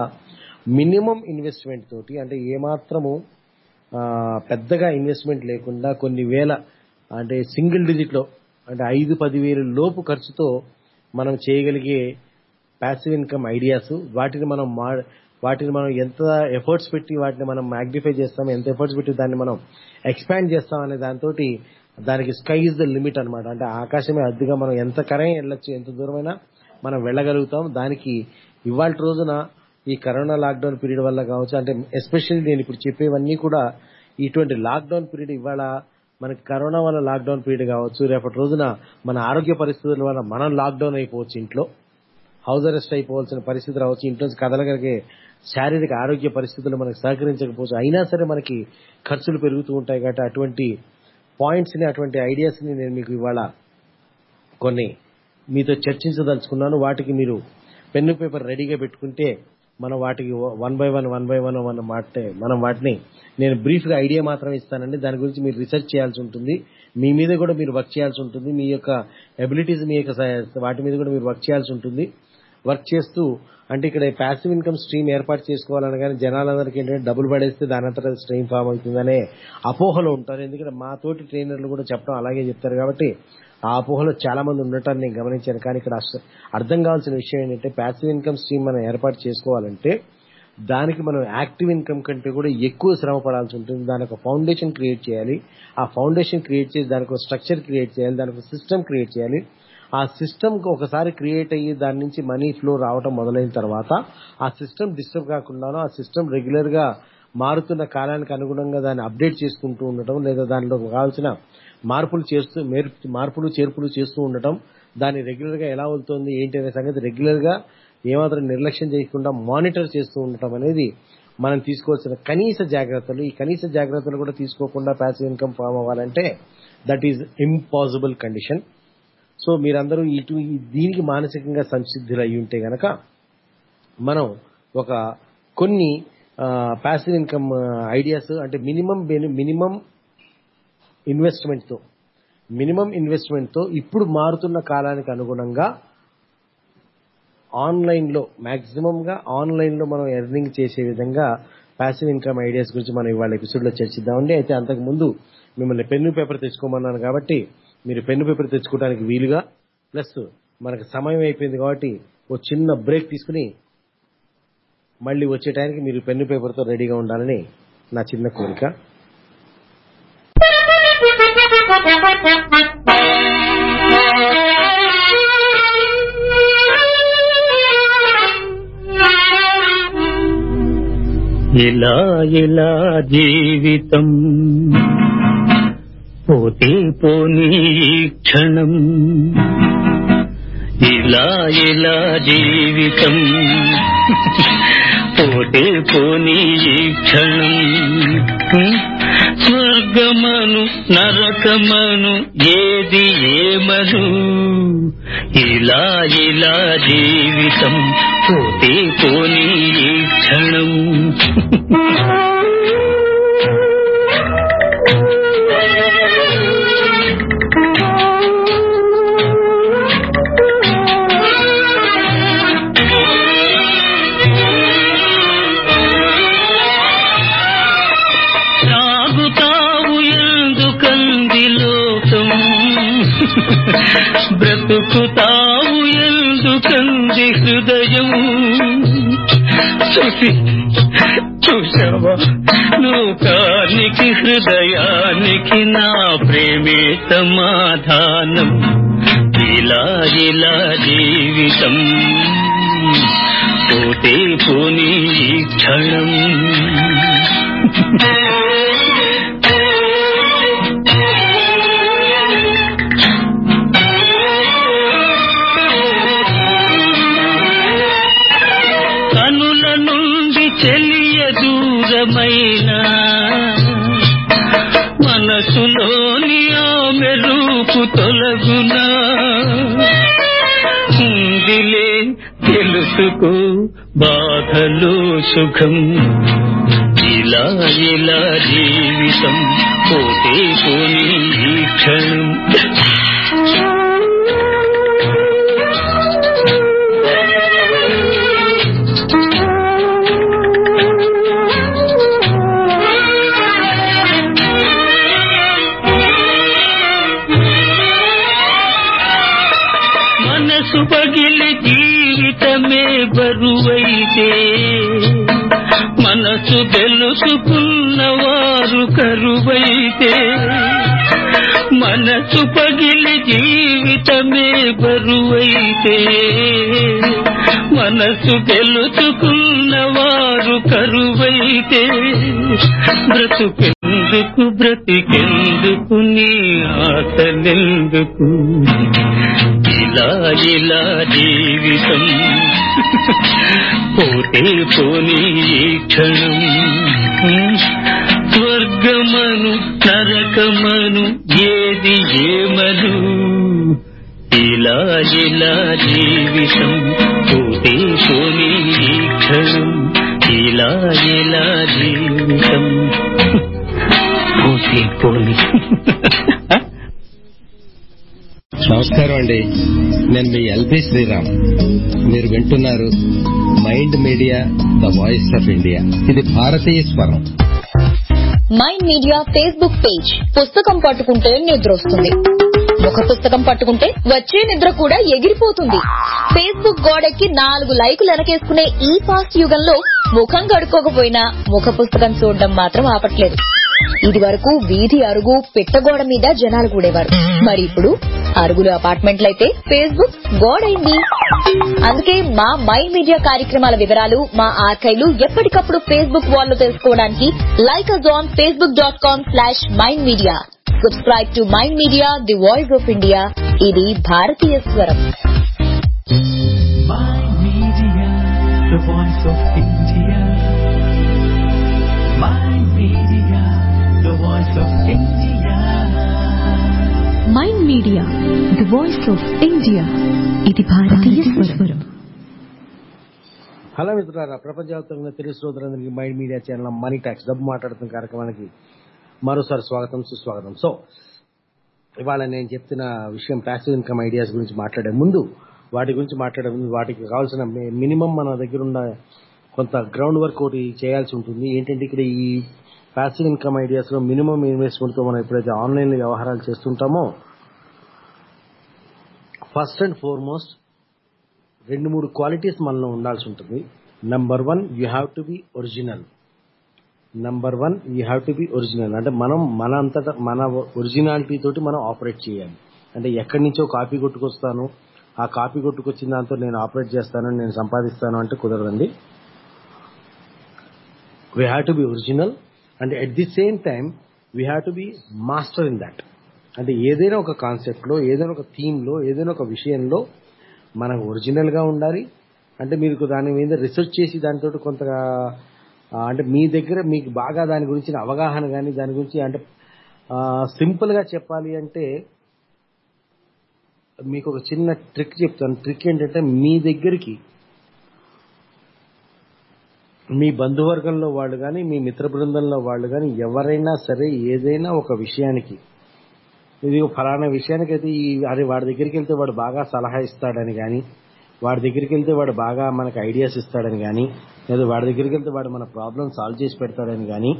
మినిమం ఇన్వెస్ట్మెంట్ తోటి అంటే ఏమాత్రము ఆ, పెద్దగా ఇన్వెస్ట్మెంట్ లేకుండా కొన్ని వేల అంటే సింగిల్ డిజిట్ లో అంటే ఐదు పది వేలు లోపు ఖర్చుతో మనం చేయగలిగే ప్యాసివ్ ఇన్కమ్ ఐడియాస్ వాటిని మనం మా వాటిని మనం ఎంత ఎఫర్ట్స్ పెట్టి వాటిని మనం మ్యాగ్నిఫై చేస్తాం ఎంత ఎఫర్ట్స్ పెట్టి దాన్ని మనం ఎక్స్పాండ్ చేస్తాం అనే దాంతో దానికి స్కై ఇస్ ద లిమిట్ అన్నమాట అంటే ఆకాశమే అద్దుగా మనం ఎంత కరైనా వెళ్ళొచ్చు ఎంత దూరమైనా మనం వెళ్ళగలుగుతాం దానికి ఇవాళ రోజున ఈ కరోనా లాక్డౌన్ పీరియడ్ వల్ల కావచ్చు అంటే ఎస్పెషల్లీ నేను ఇప్పుడు చెప్పేవన్నీ కూడా ఇటువంటి లాక్డౌన్ పీరియడ్ ఇవాళ మనకి కరోనా వల్ల లాక్డౌన్ పీరియడ్ కావచ్చు రేపటి రోజున మన ఆరోగ్య పరిస్థితుల వల్ల మనం లాక్డౌన్ అయిపోవచ్చు ఇంట్లో హౌస్ అరెస్ట్ అయిపోవాల్సిన పరిస్థితి రావచ్చు ఇంట్లో నుంచి కదలగలిగే శారీరక ఆరోగ్య పరిస్థితులు మనకు సహకరించకపోవచ్చు అయినా సరే మనకి ఖర్చులు పెరుగుతూ ఉంటాయి కాబట్టి అటువంటి పాయింట్స్ ని అటువంటి ఐడియాస్ ని నేను మీకు ఇవాళ కొన్ని మీతో చర్చించదలుచుకున్నాను వాటికి మీరు పెన్ను పేపర్ రెడీగా పెట్టుకుంటే మనం వాటికి one by one one by one one మాటే మనం వాటిని నేను బ్రీఫ్ గా ఐడియా మాత్రం ఇస్తానండి దాని గురించి మీరు రీసెర్చ్ చేయాల్సి ఉంటుంది మీ మీద కూడా మీరు వర్క్ చేయాల్సి ఉంటుంది మీ యొక్క ఎబిలిటీస్ మీ యొక్క స- వాటి మీద కూడా మీరు వర్క్ చేయాల్సి ఉంటుంది వర్క్ చేస్తూ అంటే ఇక్కడ ప్యాసివ్ ఇన్కమ్ స్ట్రీమ్ ఏర్పాటు చేసుకోవాలనగానే జనాలందరికీ ఏంటంటే డబ్బులు పడేస్తే దాని అంతటా స్ట్రీమ్ ఫామ్ అవుతుందనే అపోహలో ఉంటారు ఎందుకంటే మా తోటి ట్రైనర్లు కూడా చెప్పడం అలాగే చెప్తారు కాబట్టి ఆ అపోహలో చాలా మంది ఉండటాన్ని నేను గమనించాను కానీ ఇక్కడ అస- అర్థం కావాల్సిన విషయం ఏంటంటే ప్యాసివ్ ఇన్కమ్ స్ట్రీమ్ మనం ఏర్పాటు చేసుకోవాలంటే దానికి మనం యాక్టివ్ ఇన్కమ్ కంటే కూడా ఎక్కువ శ్రమ పడాల్సి ఉంటుంది దానికి ఒక ఫౌండేషన్ క్రియేట్ చేయాలి ఆ ఫౌండేషన్ క్రియేట్ చేసి దానికి ఒక స్ట్రక్చర్ క్రియేట్ చేయాలి దానికి ఒక సిస్టమ్ క్రియేట్ చేయాలి ఆ సిస్టమ్ ఒకసారి క్రియేట్ అయ్యి దాని నుంచి మనీ ఫ్లో రావటం మొదలైన తర్వాత ఆ సిస్టమ్ డిస్టర్బ్ కాకుండానో ఆ సిస్టమ్ రెగ్యులర్ గా మారుతున్న కాలానికి అనుగుణంగా దాన్ని అప్డేట్ చేసుకుంటూ ఉండటం లేదా దానిలో కావాల్సిన మార్పులు చేస్తూ మేర్- మార్పులు చేర్పులు చేస్తూ ఉండటం దాన్ని రెగ్యులర్ గా ఎలా వెళ్తుంది ఏంటి అనే సంగతి రెగ్యులర్ గా ఏమాత్రం నిర్లక్ష్యం చేయకుండా మానిటర్ చేస్తూ ఉండటం అనేది మనం తీసుకోవాల్సిన కనీస జాగ్రత్తలు ఈ కనీస జాగ్రత్తలు కూడా తీసుకోకుండా ప్యాసివ్ ఇన్కమ్ ఫామ్ అవ్వాలంటే that is impossible condition so మీరందరూ ఇటు ఈ- దీనికి మానసికంగా సంసిద్ధులు అయి ఉంటే గనక మనం ఒక కొన్ని ప్యాసివ్ ఇన్కమ్ ఐడియాస్ అంటే మినిమం మినిమం ఇన్వెస్ట్మెంట్ తో మినిమం ఇన్వెస్ట్మెంట్ తో ఇప్పుడు మారుతున్న కాలానికి అనుగుణంగా ఆన్లైన్ లో మాక్సిమం గా ఆన్లైన్ లో మనం ఎర్నింగ్ చేసే విధంగా ప్యాసివ్ ఇన్కమ్ ఐడియాస్ గురించి మనం ఇవాళ ఎపిసోడ్ లో చర్చిద్దామండి అయితే అంతకు ముందు మిమ్మల్ని పెన్ను పేపర్ తెచ్చుకోమన్నాను కాబట్టి మీరు పెన్ను పేపర్ తెచ్చుకోవడానికి వీలుగా ప్లస్ మనకు సమయం అయిపోయింది కాబట్టి ఓ చిన్న బ్రేక్ తీసుకుని మళ్ళీ వచ్చే టైంకి మీరు పెన్ను పేపర్తో రెడీగా ఉండాలని నా చిన్న కోరిక ఇలా ఇలా జీవితం పోతే పోనీ ఈ క్షణం ఇలా ఇలా జీవితం పోతే పోనీ ఈ క్షణం స్వర్గమను నరకమను ఏది ఏమను ఇలా ఇలా జీవితం పోతే పోనీ ఈ క్షణం సాగుతావు ఎందుకంది లోకం బ్రతుకుతావు ఎందుకంది హృదయం చూసి చూసావా లోకానికి హృదయానికి నా ప్రేమే సమాధానం ఇలా ఇలా జీవితం పోతే పోనీ ఈ క్షణం కనుల నుండి చెలియ దూరమైన మనసులోని ఆమె రూపు తొలగునా ఉందిలే తెలుసుకో బాధలో సుఖం ఇలా ఇలా జీవితం పోతే పోనీ ఈ క్షణం పగిలి జీవితమే బరువైతే మనసు తెలుసుకున్నవారు కరువైతే మనసు పగిలి జీవితమే బరువైతే మనసు తెలుసుకున్నవారు కరువైతే బ్రతుకెందుకు బ్రతికెందుకు నీ ఆశలెందుకు ఇలా ఇలా జీవితం పోతే పోనీ ఈ క్షణం స్వర్గమను నరకమను ఏది ఏమను ఇలా ఇలా జీవితం పోతే పోనీ ఈ క్షణం ఇలా ఇలా జీవితం పోతే పోనీ నమస్కారం అండి నేను మీ ఎల్బి శ్రీరామ్ మీరు వింటున్నారు Mind Media the voice of India ఇది భారతీయ స్వరం మైండ్ మీడియా ఫేస్బుక్ పేజ్ పుస్తకం పట్టుకుంటే నిద్ర వస్తుంది ఒక పుస్తకం పట్టుకుంటే వచ్చే నిద్ర కూడా ఎగిరిపోతుంది ఫేస్బుక్ గోడెక్కి నాలుగు లైకులు వెనకేసుకునే ఈ ఫాస్ట్ యుగంలో ముఖం కడుక్కోకపోయినా ముఖ పుస్తకం చూడడం మాత్రం ఆపట్లేదు ఇది వరకు వీధి అరుగు పిట్టగోడ మీద జనాలు కూడేవారు మరి ఇప్పుడు అరుగులు అపార్ట్మెంట్లయితే ఫేస్బుక్ గోడైంది అందుకే మా మైండ్ మీడియా కార్యక్రమాల వివరాలు మా ఆర్కైవ్లు ఎప్పటికప్పుడు ఫేస్బుక్ వాల్ లో తెలుసుకోవడానికి like us on Facebook dot com slash Mind Media subscribe to Mind Media the voice of India ఇది భారతీయ స్వరం Mind Media, the voice of India. Mind Media the voice of India ఇది భారతీయ స్వరం hello మిత్రులారా ప్రపంచవ్యాప్తంగా తెలుగు శ్రోతలందరికీ Mind Media channel Money Talks డబ్బు మాట్లాడుతున్న కార్యక్రమానికి మరోసారి స్వాగతం సుస్వాగతం సో ఇవాళ నేను చెప్తున్న విషయం ప్యాసివ్ ఇన్కమ్ ఐడియాస్ గురించి మాట్లాడే ముందు వాటి గురించి మాట్లాడే ముందు వాటికి కావాల్సిన మినిమం మన దగ్గర ఉన్న కొంత గ్రౌండ్ వర్క్ ఒకటి చేయాల్సి ఉంటుంది ఏంటంటే ఇక్కడ ఈ ప్యాసివ్ ఇన్కమ్ ఐడియాస్ లో మినిమం ఇన్వెస్ట్మెంట్ తో మనం ఎప్పుడైతే ఆన్లైన్ వ్యవహారాలు చేస్తుంటామో ఫస్ట్ అండ్ ఫార్మోస్ట్ రెండు మూడు క్వాలిటీస్ మనలో ఉండాల్సి ఉంటుంది number one you have to be original number one you have to be original అంటే మనం మన అంతటా మన ఒరిజినాలిటీ తోటి మనం ఆపరేట్ చేయాలి అంటే ఎక్కడి నుంచో కాపీ కొట్టుకొస్తాను ఆ కాపీ కొట్టుకొచ్చిన దాంతో నేను ఆపరేట్ చేస్తాను నేను సంపాదిస్తాను అంటే కుదరదండి we have to be original and at the same time we have to be master in that అంటే ఏదైనా ఒక కాన్సెప్ట్లో ఏదైనా ఒక థీమ్లో ఏదైనా ఒక విషయంలో మనకు ఒరిజినల్ గా ఉండాలి అంటే మీకు దాని మీద రీసెర్చ్ చేసి దానితో కొంతగా ఆ, అంటే మీ దగ్గర మీకు బాగా దాని గురించిన అవగాహన కానీ దాని గురించి అంటే సింపుల్ గా చెప్పాలి అంటే మీకు ఒక చిన్న ట్రిక్ చెప్తాను ట్రిక్ ఏంటంటే మీ దగ్గరికి మీ బంధువర్గంలో వాళ్ళు కానీ మీ మిత్ర బృందంలో వాళ్ళు కానీ ఎవరైనా సరే ఏదైనా ఒక విషయానికి ఇది ఫలానా విషయానికి అయితే ఈ అరే వాడి దగ్గరికి వెళ్తే వాడు బాగా సలహా ఇస్తాడని కానీ వాడి దగ్గరికి వెళ్తే వాడు బాగా మనకు ఐడియాస్ ఇస్తాడని కానీ లేదా వాడి దగ్గరికి వెళ్తే వాడు మన ప్రాబ్లం సాల్వ్ చేసి పెడతాడని కానీ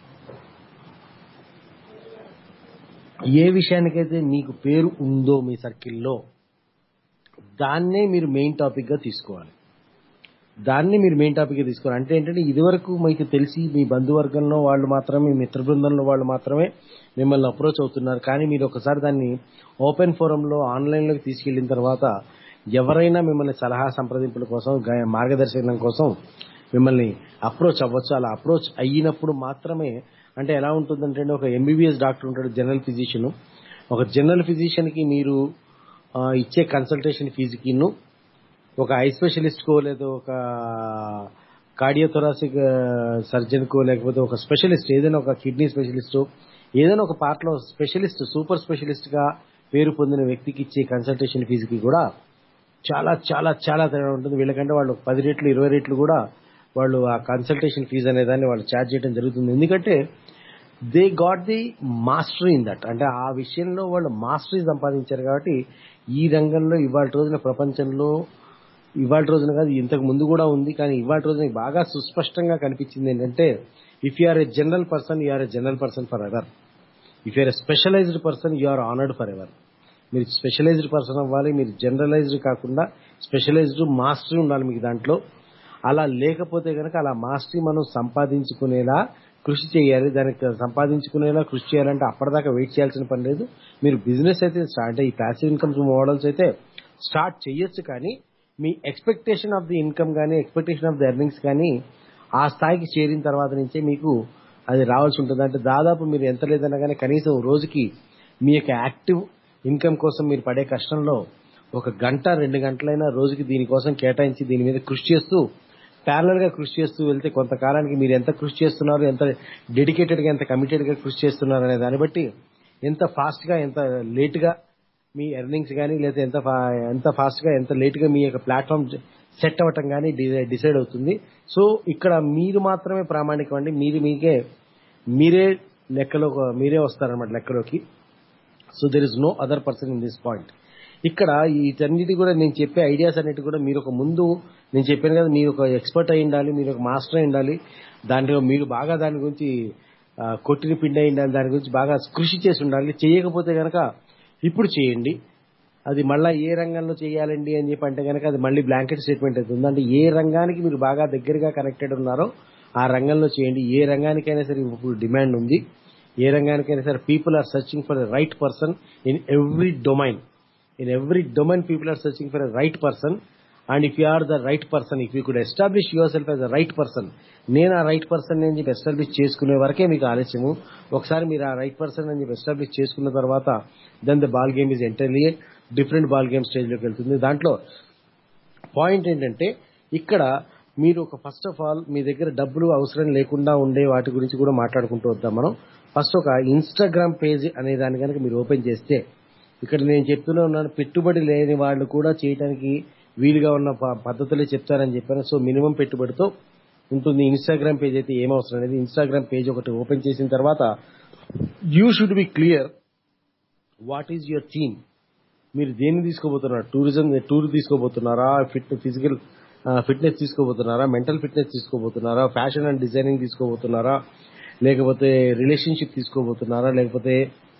ఏ విషయానికైతే మీకు పేరు ఉందో మీ సర్కిల్లో దాన్నే మీరు మెయిన్ టాపిక్ గా తీసుకోవాలి దాన్ని మీరు మెయిన్ టాపిక్ గా తీసుకోవాలి అంటే ఏంటంటే ఇదివరకు మీకు తెలిసి మీ బంధువర్గంలో వాళ్ళు మాత్రమే మీ మిత్ర బృందంలో వాళ్ళు మాత్రమే మిమ్మల్ని అప్రోచ్ అవుతున్నారు కానీ మీరు ఒకసారి దాన్ని ఓపెన్ ఫోరంలో ఆన్లైన్ లోకి తీసుకెళ్లిన తర్వాత ఎవరైనా మిమ్మల్ని సలహా సంప్రదింపుల కోసం గ- మార్గదర్శనం కోసం మిమ్మల్ని అప్రోచ్ అవ్వచ్చు అలా అప్రోచ్ అయినప్పుడు మాత్రమే అంటే ఎలా ఉంటుందంటే ఒక ఎంబీబీఎస్ డాక్టర్ ఉంటాడు జనరల్ ఫిజిషియన్ ఒక జనరల్ ఫిజిషియన్ కి మీరు ఆ, ఇచ్చే కన్సల్టేషన్ ఫీజుకిను ఒక ఐ స్పెషలిస్ట్ కో లేదా ఒక కార్డియోథొరాసిక్ సర్జన్ కో లేకపోతే ఒక స్పెషలిస్ట్ ఏదైనా ఒక కిడ్నీ స్పెషలిస్ట్ ఏదైనా ఒక పార్ట్ లో స్పెషలిస్ట్ సూపర్ స్పెషలిస్ట్ గా పేరు పొందిన వ్యక్తికి ఇచ్చే కన్సల్టేషన్ ఫీజుకి కూడా చాలా చాలా చాలా తేడా ఉంటుంది వీళ్ళకంటే వాళ్ళు పది రేట్లు ఇరవై రేట్లు కూడా వాళ్ళు ఆ కన్సల్టేషన్ ఫీజు అనే దాన్ని వాళ్ళు ఛార్జ్ చేయడం జరుగుతుంది ఎందుకంటే they got the mastery in that అంటే ఆ విషయంలో వాళ్ళు మాస్టరీ సంపాదించారు కాబట్టి ఈ రంగంలో ఇవాళ రోజున ప్రపంచంలో ఇవాళ రోజున కాదు ఇంతకు ముందు కూడా ఉంది కానీ ఇవాళ రోజున బాగా సుస్పష్టంగా కనిపించింది ఏంటంటే if you are a general person you are a general person forever if you're a specialized person you are honoured forever మీరు స్పెషలైజ్డ్ పర్సన్ అవ్వాలి మీరు జనరలైజ్డ్ కాకుండా స్పెషలైజ్డ్ మాస్టరీ ఉండాలి మీకు దాంట్లో అలా లేకపోతే కనుక అలా మాస్టరీ మనం సంపాదించుకునేలా కృషి చేయాలి దానికి సంపాదించుకునేలా కృషి చేయాలంటే అప్పటిదాకా వెయిట్ చేయాల్సిన పని లేదు మీరు బిజినెస్ అయితే స్టార్ట్ అంటే ఈ ప్యాసివ్ ఇన్కమ్ మోడల్స్ అయితే స్టార్ట్ చేయొచ్చు కానీ మీ ఎక్స్పెక్టేషన్ ఆఫ్ ది ఇన్కమ్ కానీ ఎక్స్పెక్టేషన్ ఆఫ్ ది ఎర్నింగ్స్ కానీ ఆ స్థాయికి చేరిన తర్వాత నుంచే మీకు అది రావాల్సి ఉంటుంది అంటే దాదాపు మీరు ఎంత లేదన్నా కానీ కనీసం రోజుకి మీ యొక్క యాక్టివ్ ఇన్కమ్ కోసం మీరు పడే కష్టంలో ఒక గంట రెండు గంటలైనా రోజుకి దీనికోసం కేటాయించి దీని మీద కృషి చేస్తూ ప్యారలల్ గా కృషి చేస్తూ వెళ్తే కొంతకాలానికి మీరు ఎంత కృషి చేస్తున్నారు ఎంత డెడికేటెడ్ గా ఎంత కమిటెడ్ గా కృషి చేస్తున్నారు అనే దాన్ని బట్టి ఎంత ఫాస్ట్ గా ఎంత లేట్ గా మీ ఎర్నింగ్స్ కానీ లేదా ఎంత ఫా- ఎంత ఫాస్ట్ గా ఎంత లేట్ గా మీ యొక్క ప్లాట్ఫామ్ సెట్ అవ్వటం కానీ డిసైడ్ అవుతుంది సో ఇక్కడ మీరు మాత్రమే ప్రామాణికం అండి మీరు మీకే మీరే లెక్కలో మీరే వస్తారన్నమాట లెక్కలోకి so there is no other person in this point ఇక్కడ వీటన్నిటి కూడా నేను చెప్పే ఐడియాస్ అన్నిటి కూడా మీరు ఒక ముందు నేను చెప్పాను కదా మీరు ఒక ఎక్స్పర్ట్ అయి ఉండాలి మీరు ఒక మాస్టర్ అయి ఉండాలి దాంట్లో మీరు బాగా దాని గురించి ఆ, కొట్టిన పిండి అయి ఉండాలి దాని గురించి బాగా కృషి చేసి ఉండాలి చేయకపోతే గనక ఇప్పుడు చేయండి అది మళ్ళా ఏ రంగంలో చేయాలండి అని చెప్పి అంటే కనుక అది మళ్ళీ బ్లాంకెట్ స్టేట్మెంట్ అవుతుంది అంటే ఏ రంగానికి మీరు బాగా దగ్గరగా కనెక్టెడ్ ఉన్నారో ఆ రంగంలో చేయండి ఏ రంగానికైనా సరే ఇప్పుడు డిమాండ్ ఉంది ఏ రంగానికైనా సరే people are searching for the right person in every domain in every domain people are searching for right person and if you are the right person if you could establish yourself as the right person నేను ఆ right person అని చెప్పి establish చేసుకునే వరకే మీకు ఆలస్యము ఒకసారి మీరు ఆ రైట్ పర్సన్ అని చెప్పి ఎస్టాబ్లిష్ చేసుకున్న తర్వాత then the ball game is entirely different ball game stage లోకి వెళ్తుంది దాంట్లో పాయింట్ ఏంటంటే ఇక్కడ మీరు ఒక ఫస్ట్ ఆఫ్ ఆల్ మీ దగ్గర డబ్బులు అవసరం లేకుండా ఉండే వాటి గురించి కూడా మాట్లాడుకుంటూ వద్దాం మనం ఫస్ట్ ఒక ఇన్స్టాగ్రామ్ పేజ్ అనే దాన్ని కనుక మీరు ఓపెన్ చేస్తే ఇక్కడ నేను చెప్తూనే ఉన్నాను పెట్టుబడి లేని వాళ్ళు కూడా చేయడానికి వీలుగా ఉన్న ప- పద్ధతులే చెప్తారని చెప్పాను సో మినిమం పెట్టుబడితో ఉంటుంది ఇన్స్టాగ్రామ్ పేజ్ అయితే ఏం అవసరం లేదు ఇన్స్టాగ్రామ్ పేజ్ ఒకటి ఓపెన్ చేసిన తర్వాత you should be clear what is your theme మీరు దేన్ని తీసుకోబోతున్నారు టూరిజం టూర్ తీసుకోబోతున్నారా ఫిట్ ఫిజికల్ ఫిట్నెస్ తీసుకోబోతున్నారా మెంటల్ ఫిట్నెస్ తీసుకోబోతున్నారా ఫ్యాషన్ అండ్ డిజైనింగ్ తీసుకోబోతున్నారా లేకపోతే రిలేషన్షిప్ తీసుకోబోతున్నారా లేకపోతే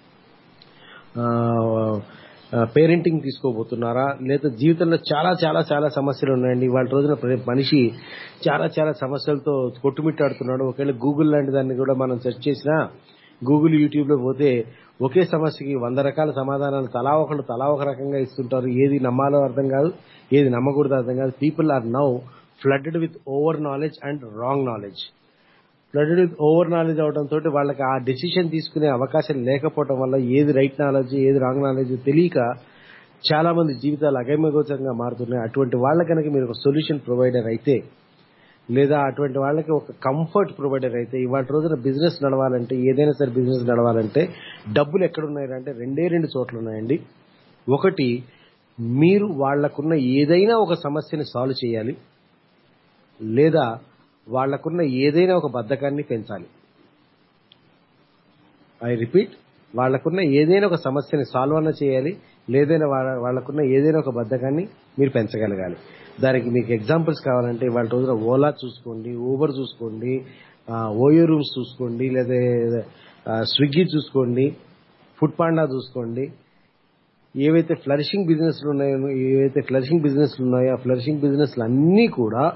పేరెంటింగ్ తీసుకోబోతున్నారా లేదా జీవితంలో చాలా చాలా చాలా సమస్యలు ఉన్నాయండి వాళ్ళ రోజున ప్రతి మనిషి చాలా చాలా సమస్యలతో కొట్టుమిట్టాడుతున్నాడు ఒకవేళ గూగుల్ లాంటి దాన్ని కూడా మనం సెర్చ్ చేసినా గూగుల్ యూట్యూబ్ లో పోతే ఒకే సమస్యకి వంద రకాల సమాధానాలు తలా ఒకళ్ళు తలా ఒక రకంగా ఇస్తుంటారు ఏది నమ్మాలో అర్థం కాదు ఏది నమ్మకూడదో అర్థం కాదు people are now flooded with over knowledge and wrong knowledge flooded with over knowledge అవడం తోటి వాళ్ళకి ఆ డెసిషన్ తీసుకునే అవకాశం లేకపోవడం వల్ల ఏది రైట్ నాలెడ్జ్ ఏది రాంగ్ నాలెడ్జ్ తెలియక చాలా మంది జీవితాలు అగమ్యగోచరంగా మారుతున్నాయి అటువంటి వాళ్ళ కనుక మీరు ఒక సొల్యూషన్ ప్రొవైడర్ అయితే లేదా అటువంటి వాళ్ళకి ఒక కంఫర్ట్ ప్రొవైడర్ అయితే ఇవాళ రోజున బిజినెస్ నడవాలంటే ఏదైనా సరే బిజినెస్ నడవాలంటే డబ్బులు ఎక్కడ ఉన్నాయంటే రెండే రెండు చోట్ల ఉన్నాయండి ఒకటి మీరు వాళ్లకున్న ఏదైనా ఒక సమస్యని సాల్వ్ చేయాలి లేదా వాళ్లకున్న ఏదైనా ఒక బద్ధకాన్ని పెంచాలి ఐ రిపీట్ వాళ్లకున్న ఏదైనా ఒక సమస్యని సాల్వ్ అన్న చేయాలి లేదైనా వాళ్ళ- వాళ్లకున్న ఏదైనా ఒక బద్ధకాన్ని మీరు పెంచగలగాలి దానికి మీకు ఎగ్జాంపుల్స్ కావాలంటే వాళ్ళ రోజున ఓలా చూసుకోండి ఊబర్ చూసుకోండి ఆ, ఓయో రూమ్స్ చూసుకోండి లేదా ఆ, స్విగ్గీ చూసుకోండి ఫుడ్ పాండా చూసుకోండి ఏవైతే ఫ్లరిషింగ్ బిజినెస్లు ఉన్నాయో ఏవైతే ఫ్లరిషింగ్ బిజినెస్లు ఉన్నాయో ఆ ఫ్లరిషింగ్ బిజినెస్లు అన్నీ కూడా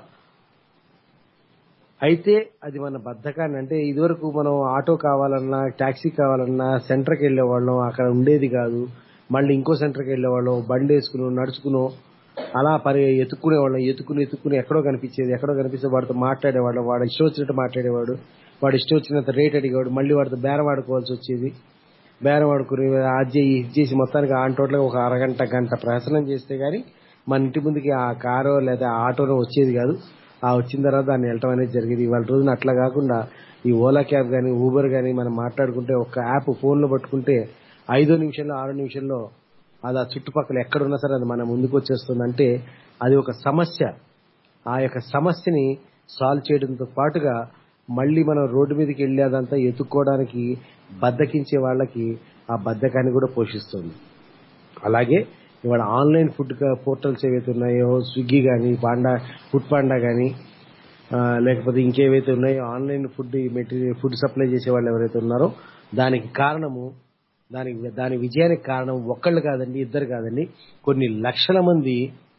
అయితే అది మన బద్ధకాన్ని అంటే ఇదివరకు మనం ఆటో కావాలన్నా టాక్సీ కావాలన్నా సెంటర్కి వెళ్ళేవాళ్ళం అక్కడ ఉండేది కాదు మళ్ళీ ఇంకో సెంటర్కి వెళ్ళేవాళ్ళం బండి వేసుకుని నడుచుకునో అలా పరి ఎత్తుక్కునేవాళ్ళం ఎత్తుకుని ఎత్తుకుని ఎక్కడో కనిపించేది ఎక్కడో కనిపిస్తే వాడితో మాట్లాడేవాళ్ళం వాడు ఇష్టం వచ్చినట్టు మాట్లాడేవాడు వాడు ఇష్టం వచ్చినంత రేట్ అడిగేవాడు మళ్ళీ వాడితో బేరం ఆడుకోవాల్సి వచ్చేది బేరం ఆడుకుని అది చేయి ఇది చేసి మొత్తానికి ఆన్ టోటల్గా ఒక అరగంట గంట ప్రహసనం చేస్తే గానీ మన ఇంటి ముందుకి ఆ కారో లేదా ఆ ఆటోనో వచ్చేది కాదు ఆ వచ్చిన తర్వాత దాన్ని వెళ్ళటం అనేది జరిగేది ఇవాళ రోజున అట్లా కాకుండా ఈ ఓలా క్యాబ్ కానీ ఊబర్ కానీ మనం మాట్లాడుకుంటే ఒక యాప్ ఫోన్లో పట్టుకుంటే ఐదో నిమిషంలో ఆరో నిమిషంలో అది ఆ చుట్టుపక్కల ఎక్కడున్నా సరే అది మన ముందుకు వచ్చేస్తుంది అంటే అది ఒక సమస్య ఆ యొక్క సమస్యని సాల్వ్ చేయడంతో పాటుగా మళ్ళీ మనం రోడ్డు మీదకి వెళ్ళేదంతా ఎత్తుక్కోవడానికి బద్దకించే వాళ్ళకి ఆ బద్ధకాన్ని కూడా పోషిస్తుంది అలాగే ఇవాళ ఆన్లైన్ ఫుడ్ పోర్టల్స్ ఏవైతే ఉన్నాయో స్విగ్గీ కానీ పాండా ఫుడ్ పాండా కానీ లేకపోతే ఇంకేవైతే ఉన్నాయో online food material food supply చేసే వాళ్ళు ఎవరైతే ఉన్నారో దానికి కారణము దానికి దాని విజయానికి కారణం ఒక్కళ్ళు కాదండి ఇద్దరు కాదండి కొన్ని లక్షల మంది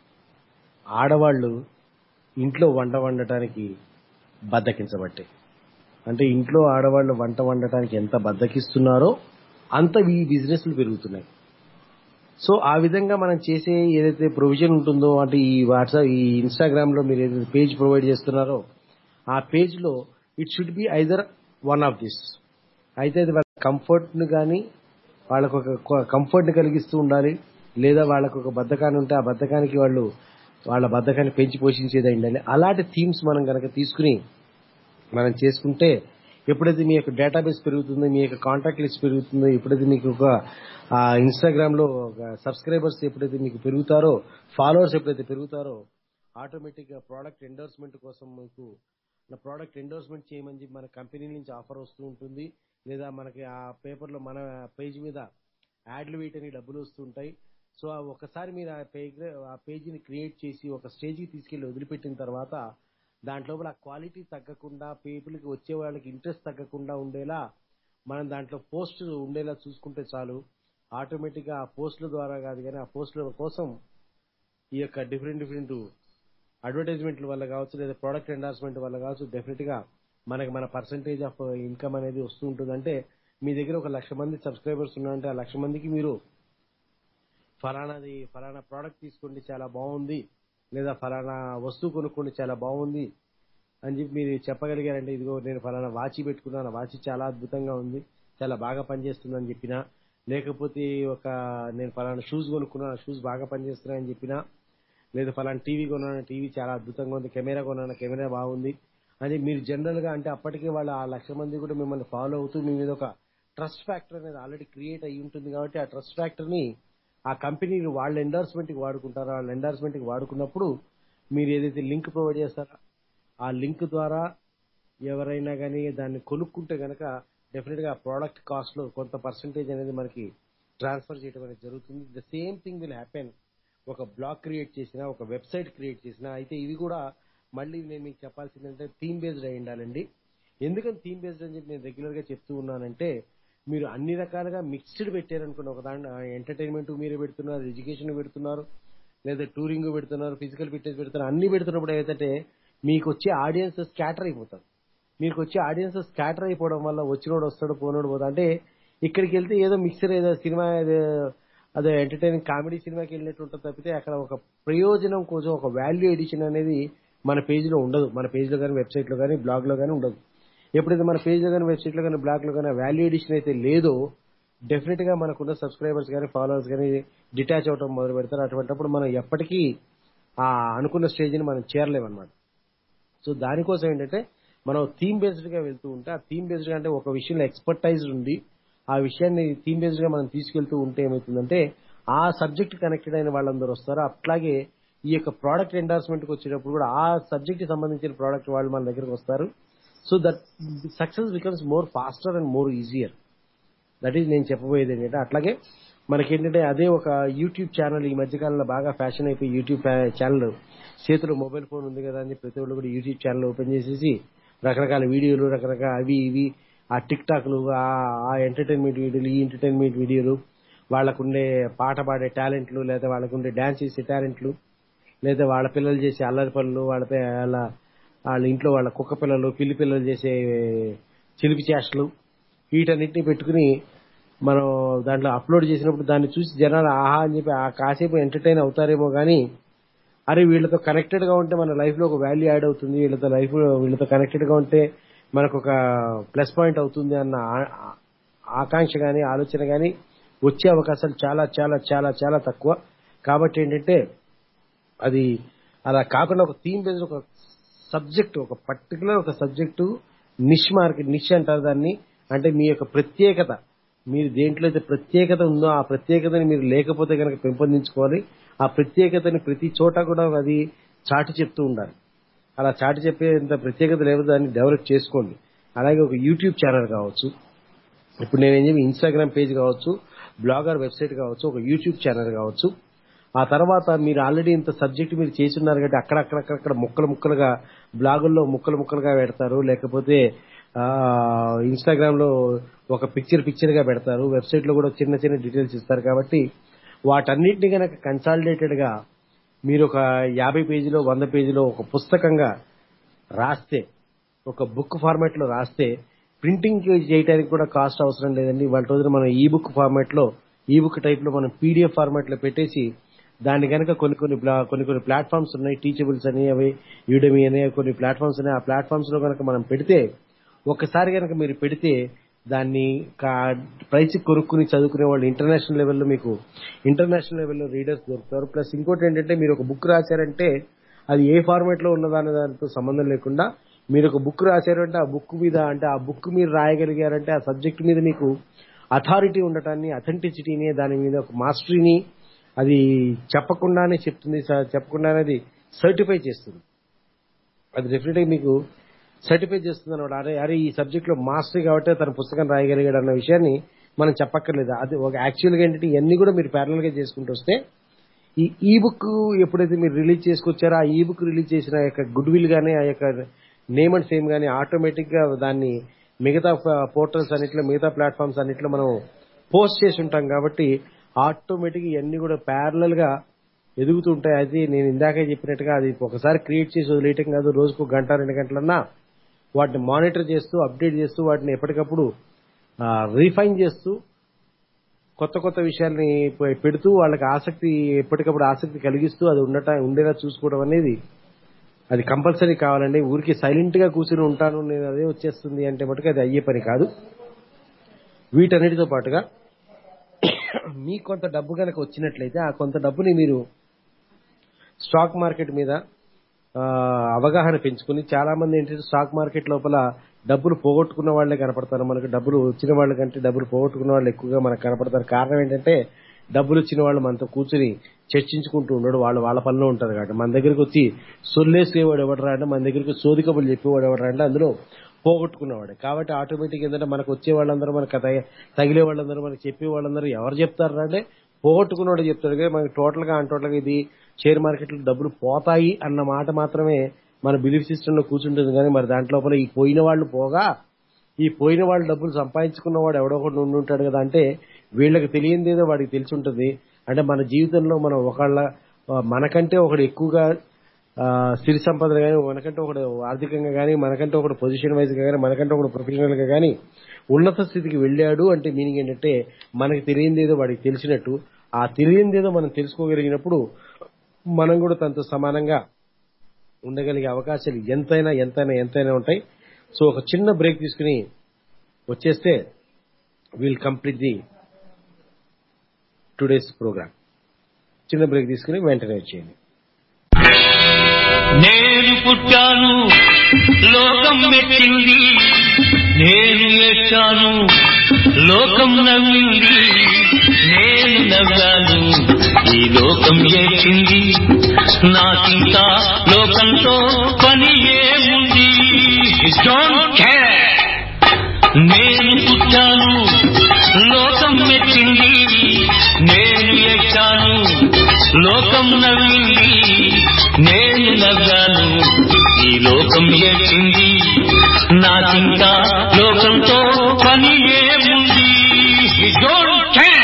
ఆడవాళ్ళు ఇంట్లో వంట వండటానికి బద్దకించబట్టే అంటే ఇంట్లో ఆడవాళ్ళు వంట వండటానికి ఎంత బద్దకిస్తున్నారో అంత ఈ బిజినెస్లు పెరుగుతున్నాయి సో ఆ విధంగా మనం చేసే ఏదైతే ప్రొవిజన్ ఉంటుందో అంటే ఈ వాట్సాప్ ఈ ఇన్స్టాగ్రామ్ లో మీరు ఏదైతే పేజ్ ప్రొవైడ్ చేస్తున్నారో ఆ పేజ్ లో it should be either one of this అయితే అది వాళ్ళ కంఫర్ట్ ని కానీ వాళ్ళకు ఒక కంఫర్ట్ ని కలిగిస్తూ ఉండాలి లేదా వాళ్ళకు ఒక బద్ధకాన్ని ఉంటే ఆ బద్ధకానికి వాళ్ళు వాళ్ళ బద్ధకాన్ని పెంచి పోషించేది ఉండాలి అలాంటి థీమ్స్ మనం కనుక తీసుకుని మనం చేసుకుంటే ఎప్పుడైతే మీ యొక్క డేటాబేస్ పెరుగుతుందో మీ యొక్క కాంటాక్ట్ లిస్ట్ పెరుగుతుందో ఎప్పుడైతే మీకు ఒక ఇన్స్టాగ్రామ్ లో సబ్స్క్రైబర్స్ ఎప్పుడైతే మీకు పెరుగుతారో ఫాలోవర్స్ ఎప్పుడైతే పెరుగుతారో ఆటోమేటిక్ గా ప్రోడక్ట్ ఎండోర్స్మెంట్ కోసం మీకు ప్రోడక్ట్ ఎండోర్స్మెంట్ చేయమని చెప్పి మన కంపెనీ నుంచి ఆఫర్ వస్తూ ఉంటుంది లేదా మనకి ఆ పేపర్ లో మన పేజ్ మీద యాడ్లు వేయటానికి డబ్బులు వస్తూ ఉంటాయి సో ఆ ఒకసారి మీరు ఆ పేజ్ ఆ పేజీని క్రియేట్ చేసి ఒక స్టేజ్కి తీసుకెళ్లి వదిలిపెట్టిన తర్వాత దాంట్లో ఆ క్వాలిటీ తగ్గకుండా పీపుల్కి వచ్చే వాళ్ళకి ఇంట్రెస్ట్ తగ్గకుండా ఉండేలా మనం దాంట్లో పోస్ట్ ఉండేలా చూసుకుంటే చాలు ఆటోమేటిక్ గా ఆ పోస్టుల ద్వారా కాదు కానీ ఆ పోస్టుల కోసం ఈ యొక్క డిఫరెంట్ డిఫరెంట్ అడ్వర్టైజ్మెంట్ల వల్ల కావచ్చు లేదా ప్రోడక్ట్ ఎండార్స్మెంట్ వల్ల కావచ్చు డెఫినెట్ గా మనకి మన పర్సంటేజ్ ఆఫ్ ఇన్కమ్ అనేది వస్తూ ఉంటుంది అంటే మీ దగ్గర ఒక లక్ష మంది సబ్స్క్రైబర్స్ ఉన్నారంటే ఆ లక్ష మందికి మీరు ఫలానాది ఫలానా ప్రోడక్ట్ తీసుకోండి చాలా బాగుంది లేదా ఫలానా వస్తువు కొనుక్కోండి చాలా బాగుంది అని చెప్పి మీరు చెప్పగలిగారంటే ఇదిగో నేను ఫలానా వాచి పెట్టుకున్నాను ఆ వాచి చాలా అద్భుతంగా ఉంది చాలా బాగా పనిచేస్తుంది అని చెప్పినా లేకపోతే ఒక నేను ఫలానా షూస్ కొనుక్కున్నాను ఆ షూస్ బాగా పనిచేస్తున్నాయని చెప్పినా లేదా ఫలానా టీవీ కొన్నాను టీవీ చాలా అద్భుతంగా ఉంది కెమెరా కొన్నాను కెమెరా బాగుంది అని మీరు జనరల్ గా అంటే అప్పటికే వాళ్ళ ఆ లక్ష మంది కూడా మిమ్మల్ని ఫాలో అవుతూ మీ మీద ఒక ట్రస్ట్ ఫ్యాక్టర్ అనేది ఆల్రెడీ క్రియేట్ అయి ఉంటుంది కాబట్టి ఆ ట్రస్ట్ ఫ్యాక్టర్ ని ఆ కంపెనీలు వాళ్ళ ఎండార్స్మెంట్ కి వాడుకుంటారో వాళ్ళ ఎండార్స్మెంట్ కి వాడుకున్నప్పుడు మీరు ఏదైతే లింక్ ప్రొవైడ్ చేస్తారో ఆ లింక్ ద్వారా ఎవరైనా కానీ దాన్ని కొనుక్కుంటే గనక డెఫినెట్ గా ప్రోడక్ట్ కాస్ట్ లో కొంత పర్సంటేజ్ అనేది మనకి ట్రాన్స్ఫర్ చేయడం అనేది జరుగుతుంది the same thing will happen ఒక బ్లాగ్ క్రియేట్ చేసినా ఒక వెబ్సైట్ క్రియేట్ చేసినా అయితే ఇది కూడా మళ్ళీ నేను మీకు చెప్పాల్సిందంటే థీమ్ బేస్డ్ అయి ఉండాలండి ఎందుకని థీమ్ బేస్డ్ అని చెప్పి నేను రెగ్యులర్ గా చెప్తూ ఉన్నానంటే మీరు అన్ని రకాలుగా మిక్స్డ్ పెట్టారనుకోండి ఒక దాంట్లో ఎంటర్టైన్మెంట్ మీరే పెడుతున్నారు ఎడ్యుకేషన్ పెడుతున్నారు లేదా టూరింగ్ పెడుతున్నారు ఫిజికల్ ఫిట్నెస్ పెడుతున్నారు అన్ని పెడుతున్నప్పుడు ఏదంటే మీకు వచ్చే ఆడియన్స్ స్కాటర్ అయిపోతారు మీకు వచ్చే ఆడియన్స్ స్కాటర్ అయిపోవడం వల్ల వచ్చినోడు వస్తాడు పోనోడు పోతాడు అంటే ఇక్కడికి వెళ్తే ఏదో మిక్సర్ ఏదో సినిమా ఏదో అదే ఎంటర్టైనింగ్ కామెడీ సినిమాకి వెళ్ళినట్టు ఉంటుంది తప్పితే అక్కడ ఒక ప్రయోజనం కోసం ఒక వాల్యూ ఎడిషన్ అనేది మన పేజ్ లో ఉండదు మన పేజ్ లో కానీ వెబ్సైట్ లో కానీ బ్లాగ్ లో కానీ ఉండదు ఎప్పుడైతే మన పేజ్ లో కానీ వెబ్సైట్ లో కానీ బ్లాగ్ లో కానీ వాల్యూ ఎడిషన్ అయితే లేదో డెఫినెట్ గా మనకున్న సబ్స్క్రైబర్స్ కానీ ఫాలోవర్స్ కానీ డిటాచ్ అవడం మొదలు పెడతారు అటువంటిప్పుడు మనం ఎప్పటికీ ఆ అనుకున్న స్టేజ్ ని మనం చేరలేమన్నమాట సో దానికోసం ఏంటంటే మనం థీమ్ బేస్డ్ గా వెళ్తూ ఉంటే ఆ థీమ్ బేస్డ్ గా అంటే ఒక విషయంలో ఎక్స్పర్టైజ్ ఉంది ఆ విషయాన్ని థీమ్ బేస్డ్ గా మనం తీసుకెళ్తూ ఉంటే ఏమవుతుందంటే ఆ సబ్జెక్ట్ కనెక్టెడ్ అయిన వాళ్ళందరూ వస్తారు అట్లాగే ఈ యొక్క ప్రోడక్ట్ ఎండార్స్మెంట్ కి వచ్చేటప్పుడు కూడా ఆ సబ్జెక్ట్ కి సంబంధించిన ప్రోడక్ట్ వాళ్ళు మన దగ్గరకు వస్తారు so that success becomes more faster and more easier that is నేను చెప్పబోయేది ఏంటంటే అట్లాగే మనకేంటంటే అదే ఒక యూట్యూబ్ ఛానల్ ఈ మధ్యకాలంలో బాగా ఫ్యాషన్ అయిపోయి యూట్యూబ్ ఛానల్ చేతిలో మొబైల్ ఫోన్ ఉంది కదా అని ప్రతి ఒళ్ళు కూడా యూట్యూబ్ ఛానల్ ఓపెన్ చేసేసి రకరకాల వీడియోలు రకరకాల అవి ఇవి ఆ టిక్ టాక్లు ఆ ఎంటర్టైన్మెంట్ వీడియోలు ఈ ఎంటర్టైన్మెంట్ వీడియోలు వాళ్ళకుండే పాట పాడే టాలెంట్లు లేదా వాళ్ళకుండే డాన్స్ చేసే టాలెంట్లు లేదా వాళ్ళ పిల్లలు చేసే అల్లరి పనులు వాళ్ళ పి- వాళ్ళ వాళ్ళ ఇంట్లో వాళ్ళ కుక్క పిల్లలు పిల్లి పిల్లలు చేసే చిలిపి చేష్టలు వీటన్నిటిని పెట్టుకుని మనం దాంట్లో అప్లోడ్ చేసినప్పుడు దాన్ని చూసి జనాలు ఆహా అని చెప్పి ఆ కాసేపు ఎంటర్టైన్ అవుతారేమో కానీ అరే వీళ్ళతో కనెక్టెడ్ గా ఉంటే మన లైఫ్ లో ఒక వాల్యూ యాడ్ అవుతుంది వీళ్ళతో లైఫ్ వీళ్ళతో కనెక్టెడ్ గా ఉంటే మనకు ఒక ప్లస్ పాయింట్ అవుతుంది అన్న ఆ- ఆ- ఆకాంక్ష గాని ఆలోచన గాని వచ్చే అవకాశాలు చాలా చాలా చాలా చాలా తక్కువ కాబట్టి ఏంటంటే అది అలా కాకుండా ఒక థీమ్ బేస్డ్ ఒక సబ్జెక్ట్ ఒక పర్టికులర్ ఒక సబ్జెక్టు నిష్ మార్కెట్ నిష్ అంటారు దాన్ని అంటే మీ యొక్క ప్రత్యేకత మీరు దేంట్లో అయితే ప్రత్యేకత ఉందో ఆ ప్రత్యేకతని మీరు లేకపోతే కనుక పెంపొందించుకోవాలి ఆ ప్రత్యేకతని ప్రతి చోట కూడా అది చాటి చెప్తూ ఉండాలి అలా చాటి చెప్పేంత ప్రత్యేకత లేకపోతే దాన్ని డెవలప్ చేసుకోండి అలాగే ఒక యూట్యూబ్ ఛానల్ కావచ్చు ఇప్పుడు నేను ఏం చెప్పి ఇన్స్టాగ్రామ్ పేజ్ కావచ్చు బ్లాగర్ వెబ్సైట్ కావచ్చు ఒక యూట్యూబ్ ఛానల్ కావచ్చు ఆ తర్వాత మీరు ఆల్రెడీ ఇంత సబ్జెక్ట్ మీరు చేస్తున్నారు కాబట్టి అక్కడక్కడక్కడ ముక్కలు ముక్కలుగా బ్లాగుల్లో ముక్కలు ముక్కలుగా పెడతారు లేకపోతే ఇన్స్టాగ్రామ్ లో ఒక పిక్చర్ పిక్చర్ గా పెడతారు వెబ్సైట్ లో కూడా చిన్న చిన్న డీటెయిల్స్ ఇస్తారు కాబట్టి వాటన్నిటిని గనక కన్సాలిడేటెడ్ గా మీరు ఒక యాభై పేజీలో వంద పేజీలో ఒక పుస్తకంగా రాస్తే ఒక బుక్ ఫార్మాట్ లో రాస్తే ప్రింటింగ్ చేయడానికి కూడా కాస్ట్ అవసరం లేదండి వాళ్ళ రోజున మనం ఈ బుక్ ఫార్మాట్ లో ఈ బుక్ టైప్ లో మనం పీడిఎఫ్ ఫార్మాట్ లో పెట్టేసి దాన్ని కనుక కొన్ని కొన్ని ప్లా- కొన్ని కొన్ని ప్లాట్ఫామ్స్ ఉన్నాయి టీచబుల్స్ అని అవి యూడమి అనే కొన్ని ప్లాట్ఫామ్స్ ఉన్నాయి ఆ ప్లాట్ఫామ్స్ లో కనుక మనం పెడితే ఒక్కసారి కనుక మీరు పెడితే దాన్ని ప్రైస్ కొనుక్కుని చదువుకునే వాళ్ళు ఇంటర్నేషనల్ లెవెల్లో మీకు ఇంటర్నేషనల్ లెవెల్లో రీడర్స్ దొరుకుతారు ప్లస్ ఇంకోటి ఏంటంటే మీరు ఒక బుక్ రాశారంటే అది ఏ ఫార్మాట్ లో ఉన్నదానే దానితో సంబంధం లేకుండా మీరు ఒక బుక్ రాశారంటే ఆ బుక్ మీద అంటే ఆ బుక్ మీరు రాయగలిగారంటే ఆ సబ్జెక్ట్ మీద మీకు అథారిటీ ఉండటాన్ని అథెంటిసిటీని దాని మీద ఒక మాస్టరీని అది చెప్పకుండానే చెప్తుంది స- చెప్పకుండానే అది సర్టిఫై చేస్తుంది అది డెఫినెట్ మీకు సర్టిఫై చేస్తుంది అనమాట అరే అరే ఈ సబ్జెక్ట్ లో మాస్టరీ కాబట్టి తన పుస్తకం రాయగలిగాడు అన్న విషయాన్ని మనం చెప్పక్కర్లేదు అది ఒక యాక్చువల్ గా ఏంటంటే ఇవన్నీ కూడా మీరు ప్యారల్ గా చేసుకుంటూ వస్తే ఈ ఈ బుక్ ఎప్పుడైతే మీరు రిలీజ్ చేసుకొచ్చారో ఆ ఈ బుక్ రిలీజ్ చేసిన ఆ యొక్క గుడ్ విల్ గానీ ఆ యొక్క నేమ్ అండ్ ఫేమ్ గానీ ఆటోమేటిక్ గా దాన్ని మిగతా పోర్టల్స్ అన్నిట్లో మిగతా ప్లాట్ఫామ్స్ అన్నిట్లో మనం పోస్ట్ చేసి ఉంటాం కాబట్టి ఆటోమేటిక్ ఇవన్నీ కూడా ప్యారలల్ గా ఎదుగుతూ ఉంటాయి అది నేను ఇందాకే చెప్పినట్టుగా అది ఒకసారి క్రియేట్ చేసి వదిలేయటం కాదు రోజుకు గంట రెండు గంటలన్నా వాటిని మానిటర్ చేస్తూ అప్డేట్ చేస్తూ వాటిని ఎప్పటికప్పుడు రీఫైన్ చేస్తూ కొత్త కొత్త విషయాల్ని పె- పెడుతూ వాళ్ళకి ఆసక్తి ఎప్పటికప్పుడు ఆసక్తి కలిగిస్తూ అది ఉండట ఉండేలా చూసుకోవడం అనేది అది కంపల్సరీ కావాలండి ఊరికి సైలెంట్ గా కూర్చుని ఉంటాను నేను అదే వచ్చేస్తుంది అంటే మటుకు అది అయ్యే పని కాదు వీటన్నిటితో పాటుగా మీకు కొంత డబ్బు కనుక వచ్చినట్లయితే ఆ కొంత డబ్బుని మీరు స్టాక్ మార్కెట్ మీద ఆ, అవగాహన పెంచుకుని చాలా మంది ఏంటంటే స్టాక్ మార్కెట్ లోపల డబ్బులు పోగొట్టుకున్న వాళ్ళే కనపడతారు మనకు డబ్బులు వచ్చిన వాళ్ళ కంటే డబ్బులు పోగొట్టుకున్న వాళ్ళు ఎక్కువగా మనకు కనపడతారు కారణం ఏంటంటే డబ్బులు వచ్చిన వాళ్ళు మనతో కూర్చుని చర్చించుకుంటూ ఉండడు వాళ్ళు వాళ్ళ పనిలో ఉంటారు కాబట్టి మన దగ్గరికి వచ్చి సొల్లేసేవాడు ఎవడరా అంటే మన దగ్గరికి సోది కబుర్లు చెప్పేవాడు ఎవడరా అంటే అందులో పోగొట్టుకున్నవాడే కాబట్టి ఆటోమేటిక్ ఏంటంటే మనకు వచ్చే వాళ్ళందరూ మనకు తగ- తగిలే వాళ్ళందరూ మనకి చెప్పే వాళ్ళందరూ ఎవరు చెప్తారు అంటే పోగొట్టుకున్నవాడు చెప్తాడు కానీ మనకి టోటల్ గా టోటల్ గా ఇది షేర్ మార్కెట్ లో డబ్బులు పోతాయి అన్న మాట మాత్రమే మన బిలీఫ్ సిస్టమ్ లో కూర్చుంటుంది కానీ మరి దాంట్లో లోపల ఈ పోయిన వాళ్ళు పోగా ఈ పోయిన వాళ్ళు డబ్బులు సంపాదించుకున్నవాడు ఎవడో ఒకటి ఉండి ఉంటాడు కదా అంటే వీళ్ళకి తెలియంది ఏదో వాడికి తెలిసి ఉంటుంది అంటే మన జీవితంలో మనం ఒకళ్ళ మనకంటే ఒకడు ఎక్కువగా ఆ, సిరి సంపదలు కానీ మనకంటే ఒకడు ఆర్థికంగా కానీ మనకంటే ఒకడు పొజిషన్ వైజ్ గా కానీ మనకంటే ఒకడు ప్రొఫెషనల్ గా కానీ ఉన్నత స్థితికి వెళ్ళాడు అంటే మీనింగ్ ఏంటంటే మనకి తెలియంది ఏదో వాడికి తెలిసినట్టు ఆ తెలియంది ఏదో మనం తెలుసుకోగలిగినప్పుడు మనం కూడా తనతో సమానంగా ఉండగలిగే అవకాశాలు ఎంతైనా ఎంతైనా ఎంతైనా ఉంటాయి సో ఒక చిన్న బ్రేక్ తీసుకుని వచ్చేస్తే will complete the today's programme చిన్న బ్రేక్ తీసుకుని వెంటనే వచ్చేయండి నేను పుట్టాను లోకం మెచ్చింది నేను ఏడ్చాను లోకం నవ్వింది నేను నవ్వాను ఈ లోకం ఏడ్చింది నాకింకా లోకంతో పని ఏముంది డోంట్ కేర్ నేను పుట్టాను లోకం మెచ్చింది నేను ఎక్కాను లోకం నవ్వింది నేను నవ్వాను ఈ లోకం ఎక్కింది నాకింకా లోకంతో పని ఏముంది డోంట్ కేర్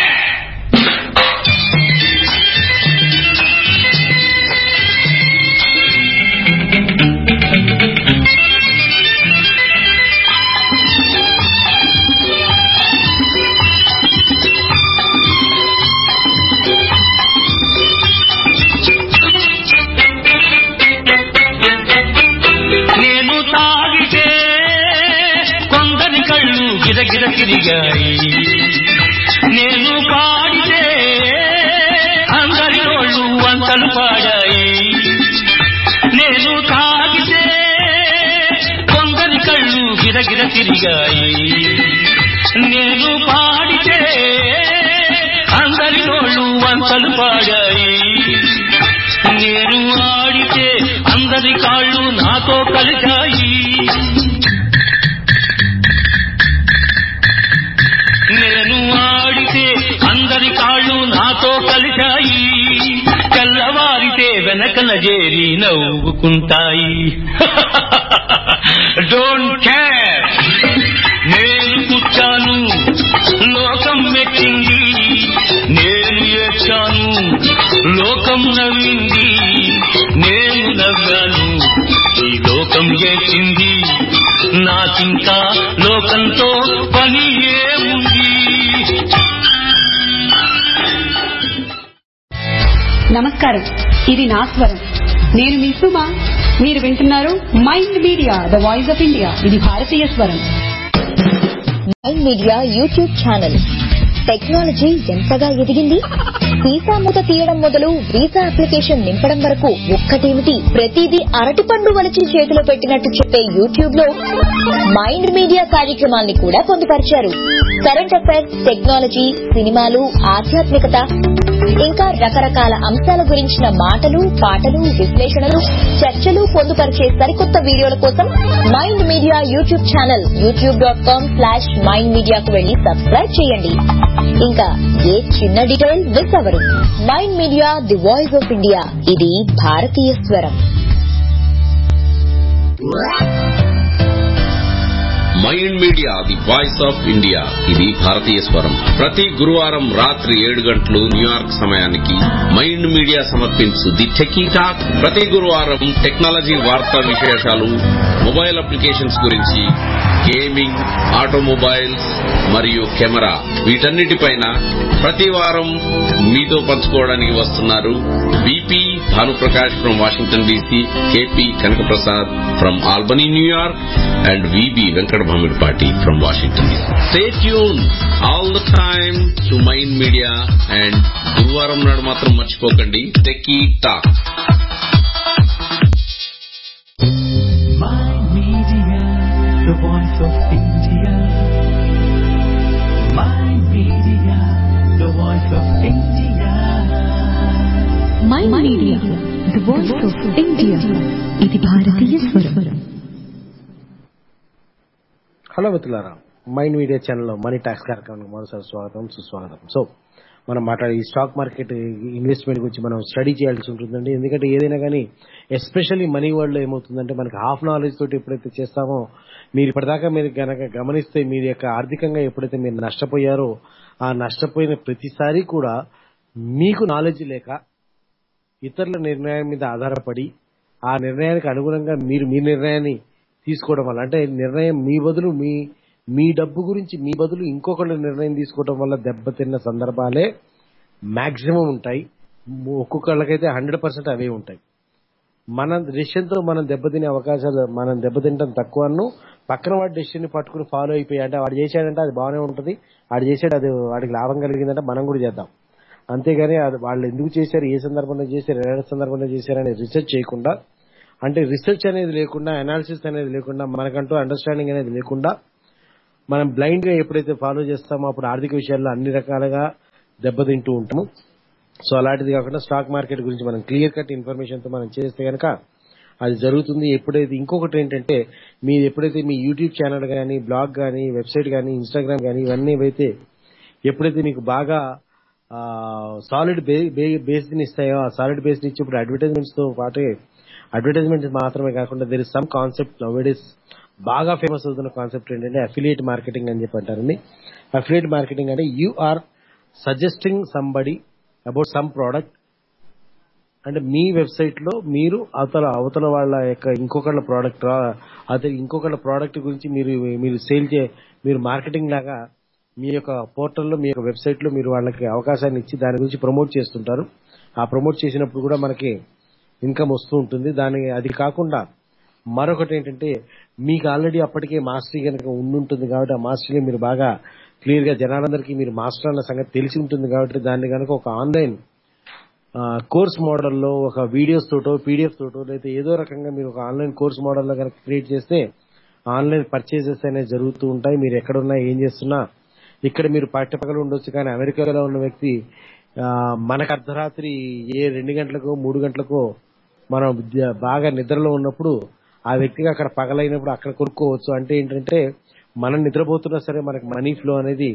నేను తాగితే కొందరి కళ్ళు గిరగిర తిరిగాయి నేను పాడితే అందరి నోళ్ళు వంతలు పాడాయి నేను తాగితే కొందరి కళ్ళు గిరగిర తిరిగాయి నేను పాడితే అందరి నోళ్ళు వంతలు పాడాయి నేను ఆడితే అందరి కాళ్ళు నాతో కలిశాయి నేను ఆడితే అందరి కాళ్ళు నాతో కలిశాయి తెల్లవారితే వెనకన చేరి నవ్వుకుంటాయి డోంట్ కేర్ నేను పుట్టాను లోకం మెచ్చింది నేను ఏడ్చాను లోకం నవ్వింది నేను నవ్వాను ఈ లోకం ఏడ్చింది నాకింకా లోకంతో పని ఏముంది నమస్కారం ఇది నా స్వరం నేను మీ సుమ మీరు వింటున్నారు Mind Media the voice of India ఇది భారతీయ స్వరం Mind Media YouTube channel technology ఎంతగా ఎదిగింది వీసా మూత తీయడం మొదలు వీసా అప్లికేషన్ నింపడం వరకు ఒక్కటేమిటి ప్రతిదీ అరటిపండు వలిచి చేతిలో పెట్టినట్టు చెప్పే యూట్యూబ్ లో మైండ్ మీడియా కార్యక్రమాల్ని కూడా పొందుపరిచారు కరెంట్ అఫైర్స్ టెక్నాలజీ సినిమాలు ఆధ్యాత్మికత ఇంకా రకరకాల అంశాల గురించిన మాటలు పాటలు విశ్లేషణలు చర్చలు పొందుపరిచే సరికొత్త వీడియోల కోసం Mind Media YouTube channel YouTube dot com slash Mind మీడియాకు వెళ్లి సబ్స్క్రైబ్ చేయండి ఇంకా ఏ చిన్న డీటెయిల్ మిస్ అవ్వరు Mind Media the voice of India ఇది భారతీయ స్వరం Mind Media the voice of India ఇది భారతీయ స్వరం ప్రతి గురువారం రాత్రి ఏడు గంటలు న్యూయార్క్ సమయానికి మైండ్ మీడియా సమర్పించు ది టెకీ టాక్ ప్రతి గురువారం టెక్నాలజీ వార్తా విశేషాలు మొబైల్ అప్లికేషన్స్ గురించి గేమింగ్ ఆటోమొబైల్స్ మరియు కెమెరా వీటన్నిటిపైన ప్రతి వారం మీతో పంచుకోవడానికి వస్తున్నారు BP Bhanuprakash from Washington DC KP Kanakaprasad from Albany New York and VB Venkata Bhamidipati from Washington DC stay tune all the time to Mind Media and గురువారం నాడు మాత్రం మర్చిపోకండి Techie Talk Mind Media, the voice of India. Mind Media, the voice of India. Mind Media the voice of India ఇది భారతీయ స్వరం hello మిత్రులారా Mind Media ఛానల్లో money talks కార్యక్రమానికి మరోసారి స్వాగతం సుస్వాగతం సో మనం మాట్లాడే ఈ స్టాక్ మార్కెట్ ఇన్వెస్ట్మెంట్ గురించి మనం స్టడీ చేయాల్సి ఉంటుందండి ఎందుకంటే ఏదైనా కానీ ఎస్పెషల్లీ మనీ వరల్డ్ లో ఏమవుతుందంటే మనకి హాఫ్ నాలెడ్జ్ తోటి ఎప్పుడైతే చేస్తామో మీరు ఇప్పటిదాకా మీరు గనక గమనిస్తే మీరు యొక్క ఆర్థికంగా ఎప్పుడైతే మీరు నష్టపోయారో ఆ నష్టపోయిన ప్రతిసారి కూడా మీకు నాలెడ్జ్ లేక ఇతరుల నిర్ణయం మీద ఆధారపడి ఆ నిర్ణయానికి అనుగుణంగా మీరు మీ నిర్ణయాన్ని తీసుకోవడం వల్ల అంటే నిర్ణయం మీ బదులు మీ మీ డబ్బు గురించి మీ బదులు ఇంకొకళ్ళ నిర్ణయం తీసుకోవడం వల్ల దెబ్బతిన్న సందర్భాలే మాక్సిమం ఉంటాయి ఒక్కొక్కళ్ళకైతే హండ్రెడ్ పర్సెంట్ అవే ఉంటాయి మన డెసిషన్ తో మనం దెబ్బతినే అవకాశాలు మనం దెబ్బతింటాం తక్కువను పక్కన వాడి డెసిషన్ ని పట్టుకుని ఫాలో అయిపోయి అంటే వాడు చేశాడంటే అది బాగానే ఉంటుంది వాడు చేశాడు అది వాడికి లాభం కలిగిందంటే మనం కూడా చేద్దాం అంతేగాని అది వాళ్ళు ఎందుకు చేశారు ఏ సందర్భంలో చేశారు ఏ సందర్భంలో చేశారు అనేది రీసెర్చ్ చేయకుండా అంటే రీసెర్చ్ అనేది లేకుండా అనాలిసిస్ అనేది లేకుండా మనకంటూ అండర్స్టాండింగ్ అనేది లేకుండా మనం బ్లైండ్ గా ఎప్పుడైతే ఫాలో చేస్తామో అప్పుడు ఆర్థిక విషయాల్లో అన్ని రకాలుగా దెబ్బతింటూ ఉంటాము సో అలాంటిది కాకుండా స్టాక్ మార్కెట్ గురించి మనం క్లియర్ కట్ ఇన్ఫర్మేషన్ తో మనం చేస్తే గనక అది జరుగుతుంది ఎప్పుడైతే ఇంకొకటి ఏంటంటే మీరు ఎప్పుడైతే మీ యూట్యూబ్ ఛానల్ కానీ బ్లాగ్ కానీ వెబ్సైట్ కానీ ఇన్స్టాగ్రామ్ కానీ ఇవన్నీ ఏవైతే ఎప్పుడైతే మీకు బాగా సాలిడ్ బేస్ ని ఇస్తాయో ఆ సాలిడ్ బేస్ ని ఇచ్చేప్పుడు అడ్వర్టైజ్మెంట్స్ తో పాటే అడ్వర్టైజ్మెంట్స్ మాత్రమే కాకుండా there is some concept nowadays బాగా ఫేమస్ అవుతున్న కాన్సెప్ట్ ఏంటంటే అఫిలియేట్ మార్కెటింగ్ అని చెప్పి అంటారండి అఫిలియేట్ మార్కెటింగ్ అంటే you are suggesting somebody about some product అంటే మీ వెబ్సైట్ లో మీరు అవతల అవతల వాళ్ళ యొక్క ఇంకొకళ్ళ ప్రోడక్ట్ అదే ఇంకొకళ్ళ ప్రోడక్ట్ గురించి మీరు మీరు సేల్ చే మీరు మార్కెటింగ్ లాగా మీ యొక్క పోర్టల్లో మీ యొక్క వెబ్సైట్ లో మీరు వాళ్ళకి అవకాశాన్ని ఇచ్చి దాని గురించి ప్రమోట్ చేస్తుంటారు ఆ ప్రమోట్ చేసినప్పుడు కూడా మనకి ఇన్కమ్ వస్తూ ఉంటుంది దాని అది కాకుండా మరొకటి ఏంటంటే మీకు ఆల్రెడీ అప్పటికే మాస్టరీ కనుక ఉండుంటుంది కాబట్టి ఆ మాస్టరీ మీరు బాగా క్లియర్ గా జనాలందరికీ మీరు మాస్టర్ అన్న సంగతి తెలిసి ఉంటుంది కాబట్టి దాన్ని కనుక ఒక ఆన్లైన్ కోర్స్ మోడల్లో ఒక వీడియోస్ తోటో పీడిఎఫ్ తోటో లేదా ఏదో రకంగా మీరు ఒక ఆన్లైన్ కోర్స్ మోడల్లో కనుక క్రియేట్ చేస్తే ఆన్లైన్ పర్చేసెస్ అనేవి జరుగుతూ ఉంటాయి మీరు ఎక్కడున్నా ఏం చేస్తున్నా ఇక్కడ మీరు పట్టపగలు ఉండొచ్చు కానీ అమెరికాలో ఉన్న వ్యక్తి ఆ, మనకు అర్ధరాత్రి ఏ రెండు గంటలకో మూడు గంటలకో మనం విద్య- బాగా నిద్రలో ఉన్నప్పుడు ఆ వ్యక్తికి అక్కడ పగలైనప్పుడు అక్కడ కొనుక్కోవచ్చు అంటే ఏంటంటే మనం నిద్రపోతున్నా సరే మనకి మనీ ఫ్లో అనేది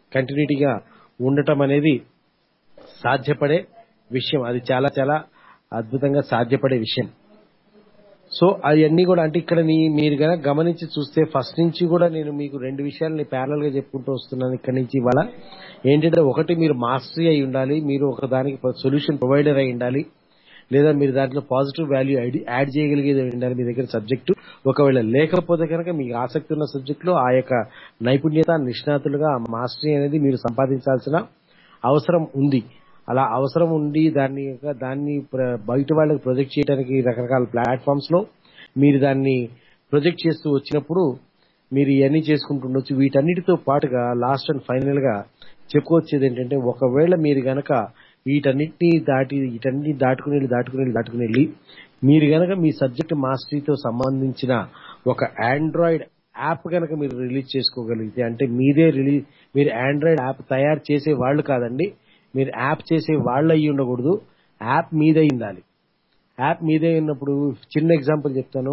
కంటిన్యూటీగా ఉండటం అనేది సాధ్యపడే విషయం అది చాలా చాలా అద్భుతంగా సాధ్యపడే విషయం సో అవన్నీ కూడా అంటే ఇక్కడ నీ- మీరు గనక గమనించి చూస్తే ఫస్ట్ నుంచి కూడా నేను మీకు రెండు విషయాలని ప్యారల్ గా చెప్పుకుంటూ వస్తున్నాను ఇక్కడ నుంచి ఇవాళ ఏంటంటే ఒకటి మీరు మాస్టరీ అయి ఉండాలి మీరు ఒక దానికి సొల్యూషన్ ప్రొవైడర్ అయి ఉండాలి లేదా మీరు దాంట్లో పాజిటివ్ వాల్యూ యాడ్ చేయగలిగేది ఉండాలి మీ దగ్గర సబ్జెక్టు ఒకవేళ లేకపోతే కనుక మీకు ఆసక్తి ఉన్న సబ్జెక్ట్ లో ఆ యొక్క నైపుణ్యత నిష్ణాతులుగా ఆ మాస్టరీ అనేది మీరు సంపాదించాల్సిన అవసరం ఉంది అలా అవసరం ఉండి దాన్ని దాన్ని ప్ర- బయట వాళ్ళకి ప్రొజెక్ట్ చేయడానికి రకరకాల ప్లాట్ఫామ్స్ లో మీరు దాన్ని ప్రొజెక్ట్ చేస్తూ వచ్చినప్పుడు మీరు ఇవన్నీ చేసుకుంటుండొచ్చు వీటన్నిటితో పాటుగా లాస్ట్ అండ్ ఫైనల్ గా చెప్పుకొచ్చేది ఏంటంటే ఒకవేళ మీరు గనక వీటన్నిటిని దాటి వీటన్ని దాటుకుని వెళ్ళి దాటుకుని వెళ్ళి దాటుకుని వెళ్ళి మీరు గనక మీ సబ్జెక్ట్ మాస్టరీతో సంబంధించిన ఒక ఆండ్రాయిడ్ యాప్ గనక మీరు రిలీజ్ చేసుకోగలిగితే అంటే మీదే రిలీజ్ మీరు ఆండ్రాయిడ్ యాప్ తయారు చేసే వాళ్ళు కాదండి మీరు యాప్ చేసే వాళ్ళు అయ్యి ఉండకూడదు యాప్ మీదే ఉండాలి యాప్ మీదే ఉన్నప్పుడు చిన్న ఎగ్జాంపుల్ చెప్తాను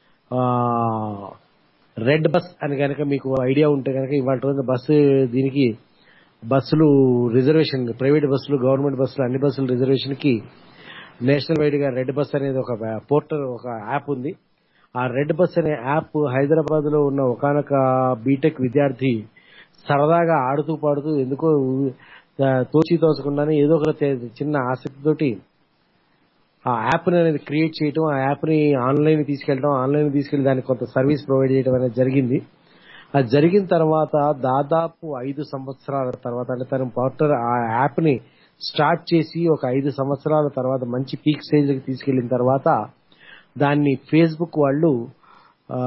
రెడ్ బస్ అని కనుక మీకు ఐడియా ఉంటే కనుక ఇవాళ రోజున బస్సు దీనికి బస్సులు రిజర్వేషన్ ప్రైవేట్ బస్సులు గవర్నమెంట్ బస్సులు అన్ని బస్సులు రిజర్వేషన్ కి నేషనల్ వైడ్ గా రెడ్ బస్ అనేది ఒక పోర్టల్ ఒక యాప్ ఉంది ఆ రెడ్ బస్ అనే యాప్ హైదరాబాద్ లో ఉన్న ఒకనొక బీటెక్ విద్యార్థి సరదాగా ఆడుతూ పాడుతూ ఎందుకో ఆ, తోచి తోచకుండానే ఏదో ఒక తే- చిన్న ఆసక్తితోటి ఆ యాప్ అనేది క్రియేట్ చేయడం ఆ యాప్ ని ఆన్లైన్ తీసుకెళ్ళడం ఆన్లైన్ తీసుకెళ్లి దానికి కొంత సర్వీస్ ప్రొవైడ్ చేయడం అనేది జరిగింది అది జరిగిన తర్వాత దాదాపు ఐదు సంవత్సరాల తర్వాత అంటే తన పోర్టర్ ఆ యాప్ ని స్టార్ట్ చేసి ఒక ఐదు సంవత్సరాల తర్వాత మంచి పీక్ స్టేజ్ కి తీసుకెళ్లిన తర్వాత దాన్ని ఫేస్బుక్ వాళ్ళు ఆ,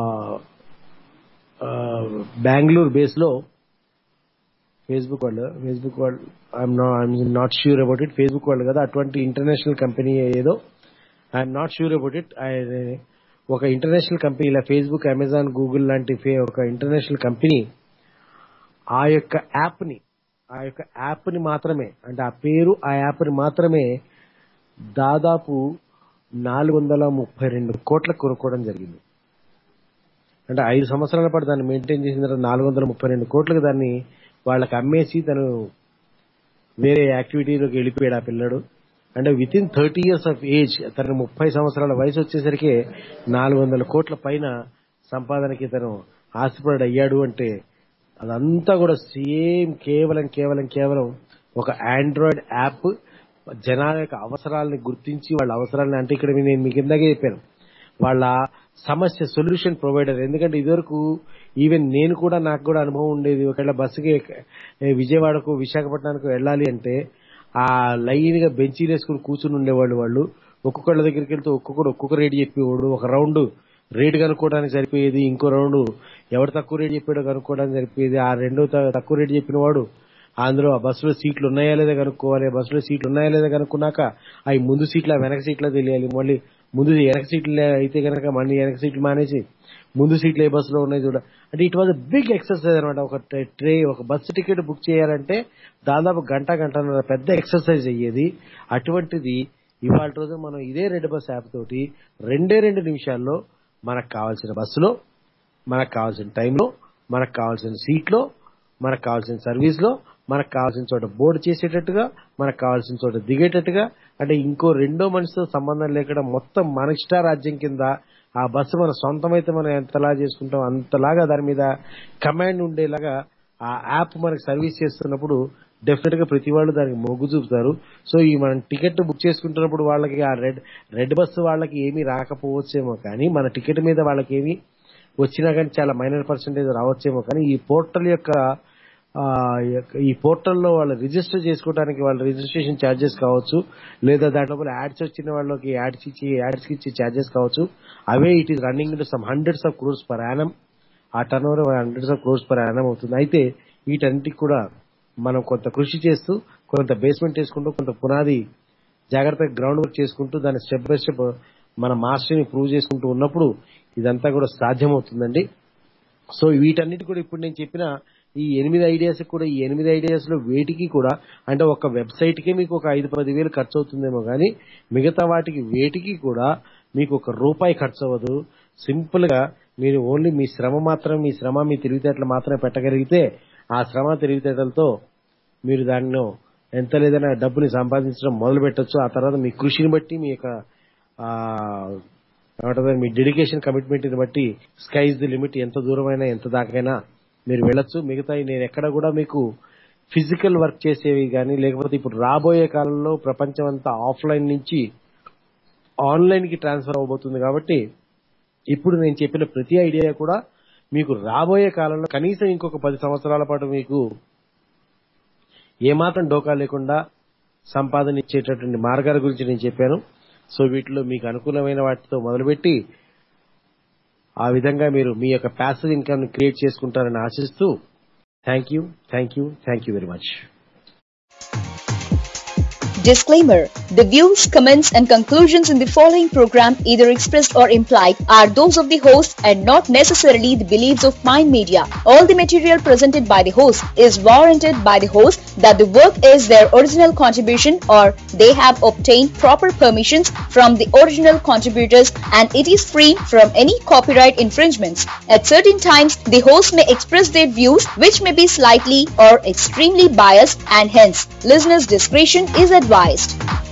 ఆ, బెంగళూరు బేస్ లో ఫేస్బుక్ వాళ్ళు ఫేస్బుక్ వాళ్ళు I'm not sure about it Facebook వాళ్ళు కదా అటువంటి ఇంటర్నేషనల్ కంపెనీ ఏదో I'm not sure about it ఒక ఇంటర్నేషనల్ కంపెనీ ఇలా ఫేస్బుక్ అమెజాన్ గూగుల్ లాంటి ఫే- ఒక ఇంటర్నేషనల్ కంపెనీ ఆ యొక్క యాప్ ని ఆ యొక్క యాప్ ని మాత్రమే అంటే ఆ పేరు ఆ యాప్ ని మాత్రమే దాదాపు నాలుగు వందల ముప్పై రెండు కోట్ల కొనుక్కోవడం జరిగింది అంటే ఐదు సంవత్సరాల పాటు దాన్ని మెయింటైన్ చేసిన తర్వాత నాలుగు వందల ముప్పై రెండు కోట్లకు దాన్ని వాళ్ళకి అమ్మేసి తను వేరే యాక్టివిటీలోకి వెళ్ళిపోయాడు ఆ పిల్లడు అంటే within thirty years of age తన ముప్పై సంవత్సరాల వయసు వచ్చేసరికి నాలుగు వందల కోట్ల పైన సంపాదనకి తను ఆశపడి అయ్యాడు అంటే అదంతా కూడా సేమ్ కేవలం కేవలం కేవలం ఒక ఆండ్రాయిడ్ యాప్ జనాల యొక్క అవసరాలని గుర్తించి వాళ్ళ అవసరాలని అంటే ఇక్కడ నేను మీకు ఇందాకే చెప్పాను వాళ్ళ సమస్య సొల్యూషన్ ప్రొవైడర్ ఎందుకంటే ఇదివరకు ఈవెన్ నేను కూడా నాకు కూడా అనుభవం ఉండేది ఒకవేళ బస్సుకి ఏ, విజయవాడకు విశాఖపట్నానికి వెళ్ళాలి అంటే ఆ లైన్ గా బెంచీలు వేసుకుని కూర్చుని ఉండేవాళ్ళు వాళ్ళు ఒక్కొక్కళ్ళ దగ్గరికి వెళ్తే ఒక్కొక్కడు ఒక్కొక్క రేటు చెప్పేవాడు ఒక రౌండ్ రేటు కనుక్కోవడానికి సరిపోయేది ఇంకో రౌండ్ ఎవరు తక్కువ రేటు చెప్పాడో కనుక్కోవడానికి సరిపోయేది ఆ రెండో త- తక్కువ రేటు చెప్పిన వాడు అందులో ఆ బస్సులో సీట్లు ఉన్నాయా లేదా కనుక్కోవాలి బస్సులో సీట్లు ఉన్నాయా లేదా కనుక్కున్నాక అవి ముందు సీట్ల వెనక సీట్ల తెలియాలి మళ్ళీ ముందు వెనక సీట్లు అయితే కనుక మళ్ళీ వెనక సీట్లు మానేసి ముందు సీట్లు ఏ బస్సులో ఉన్నాయి చూడ అంటే ఇట్ వాజ్ బిగ్ ఎక్సర్సైజ్ అనమాట ఒక ట్రే ఒక బస్సు టికెట్ బుక్ చేయాలంటే దాదాపు గంట గంటన్నర పెద్ద ఎక్సర్సైజ్ అయ్యేది అటువంటిది ఇవాళ రోజు మనం ఇదే రెడ్ బస్ యాప్ తోటి రెండే రెండు నిమిషాల్లో మనకు కావాల్సిన బస్సులో మనకు కావాల్సిన టైంలో మనకు కావాల్సిన సీట్లో మనకు కావాల్సిన సర్వీస్ లో మనకు కావాల్సిన చోట బోర్డు చేసేటట్టుగా మనకు కావాల్సిన చోట దిగేటట్టుగా అంటే ఇంకో రెండో మనిషితో సంబంధం లేకుండా మొత్తం మన ఇష్టారాజ్యం కింద ఆ బస్సు మన సొంతమైతే మనం ఎంతలా చేసుకుంటాం అంతలాగా దాని మీద కమాండ్ ఉండేలాగా ఆ యాప్ మనకి సర్వీస్ చేస్తున్నప్పుడు డెఫినెట్ గా ప్రతి వాళ్ళు దానికి మొగ్గు చూపుతారు సో ఈ మనం టికెట్ బుక్ చేసుకుంటున్నప్పుడు వాళ్ళకి ఆ రెడ్ రెడ్ బస్సు వాళ్ళకి ఏమీ రాకపోవచ్చేమో కానీ మన టికెట్ మీద వాళ్ళకి ఏమీ వచ్చినా కానీ చాలా మైనర్ పర్సెంటేజ్ రావచ్చేమో కానీ ఈ పోర్టల్ యొక్క ఆ, యొక్క- ఈ పోర్టల్లో వాళ్ళు రిజిస్టర్ చేసుకోవడానికి వాళ్ళ రిజిస్ట్రేషన్ ఛార్జెస్ కావచ్చు లేదా దాంట్లో యాడ్స్ వచ్చిన వాళ్ళకి యాడ్స్ ఇచ్చి యాడ్స్ ఇచ్చే ఛార్జెస్ కావచ్చు అవే it is running to some hundreds of crores per annum ఆ turnover hundreds of crores per annum అవుతుంది అయితే వీటన్నిటికి కూడా మనం కొంత కృషి చేస్తూ కొంత బేస్మెంట్ చేసుకుంటూ కొంత పునాది జాగ్రత్తగా గ్రౌండ్ వర్క్ చేసుకుంటూ దాన్ని స్టెప్ బై స్టెప్ మన మాస్టర్ని ప్రూవ్ చేసుకుంటూ ఉన్నప్పుడు ఇదంతా కూడా సాధ్యమవుతుందండి సో వీటన్నిటి కూడా ఇప్పుడు నేను చెప్పిన ఈ ఎనిమిది ఐడియాస్ కూడా ఈ ఎనిమిది ఐడియాస్ లో వేటికి కూడా అంటే ఒక వెబ్సైట్ కే మీకు ఒక ఐదు పది వేలు ఖర్చు అవుతుందేమో కానీ మిగతా వాటికి వేటికి కూడా మీకు ఒక రూపాయి ఖర్చు అవ్వదు సింపుల్ గా మీరు ఓన్లీ మీ శ్రమ మాత్రం మీ శ్రమ మీ తెలివితేటలు మాత్రమే పెట్టగలిగితే ఆ శ్రమ తెలివితేటలతో మీరు దానిలో ఎంత లేదైనా డబ్బుని సంపాదించడం మొదలు పెట్టచ్చు ఆ తర్వాత మీ కృషిని బట్టి మీ యొక్క ఆ, ఏమంటారు మీ డెడికేషన్ కమిట్మెంట్ ని బట్టి స్కైజ్ ది లిమిట్ ఎంత దూరమైనా ఎంత దాకైనా మీరు వెళ్ళొచ్చు మిగతా నేను ఎక్కడ కూడా మీకు ఫిజికల్ వర్క్ చేసేవి కానీ లేకపోతే ఇప్పుడు రాబోయే కాలంలో ప్రపంచం అంతా ఆఫ్లైన్ నుంచి ఆన్లైన్ కి ట్రాన్స్ఫర్ అవబోతుంది కాబట్టి ఇప్పుడు నేను చెప్పిన ప్రతి ఐడియా కూడా మీకు రాబోయే కాలంలో కనీసం ఇంకొక పది సంవత్సరాల పాటు మీకు ఏమాత్రం డోకా లేకుండా సంపాదన ఇచ్చేటటువంటి మార్గాల గురించి నేను చెప్పాను సో వీటిలో మీకు అనుకూలమైన వాటితో మొదలుపెట్టి ఆ విధంగా మీరు మీ యొక్క ప్యాసివ్ ఇన్కమ్ ని క్రియేట్ చేసుకుంటారని ఆశిస్తూ thank you thank you thank you very much Disclaimer The views, comments, and conclusions in the following program, either expressed or implied, are those of the host and not necessarily the beliefs of Mind Media. All the material presented by the host is warranted by the host that the work is their original contribution or they have obtained proper permissions from the original contributors and it is free from any copyright infringements. At certain times, the host may express their views which may be slightly or extremely biased and hence listeners' discretion is advised.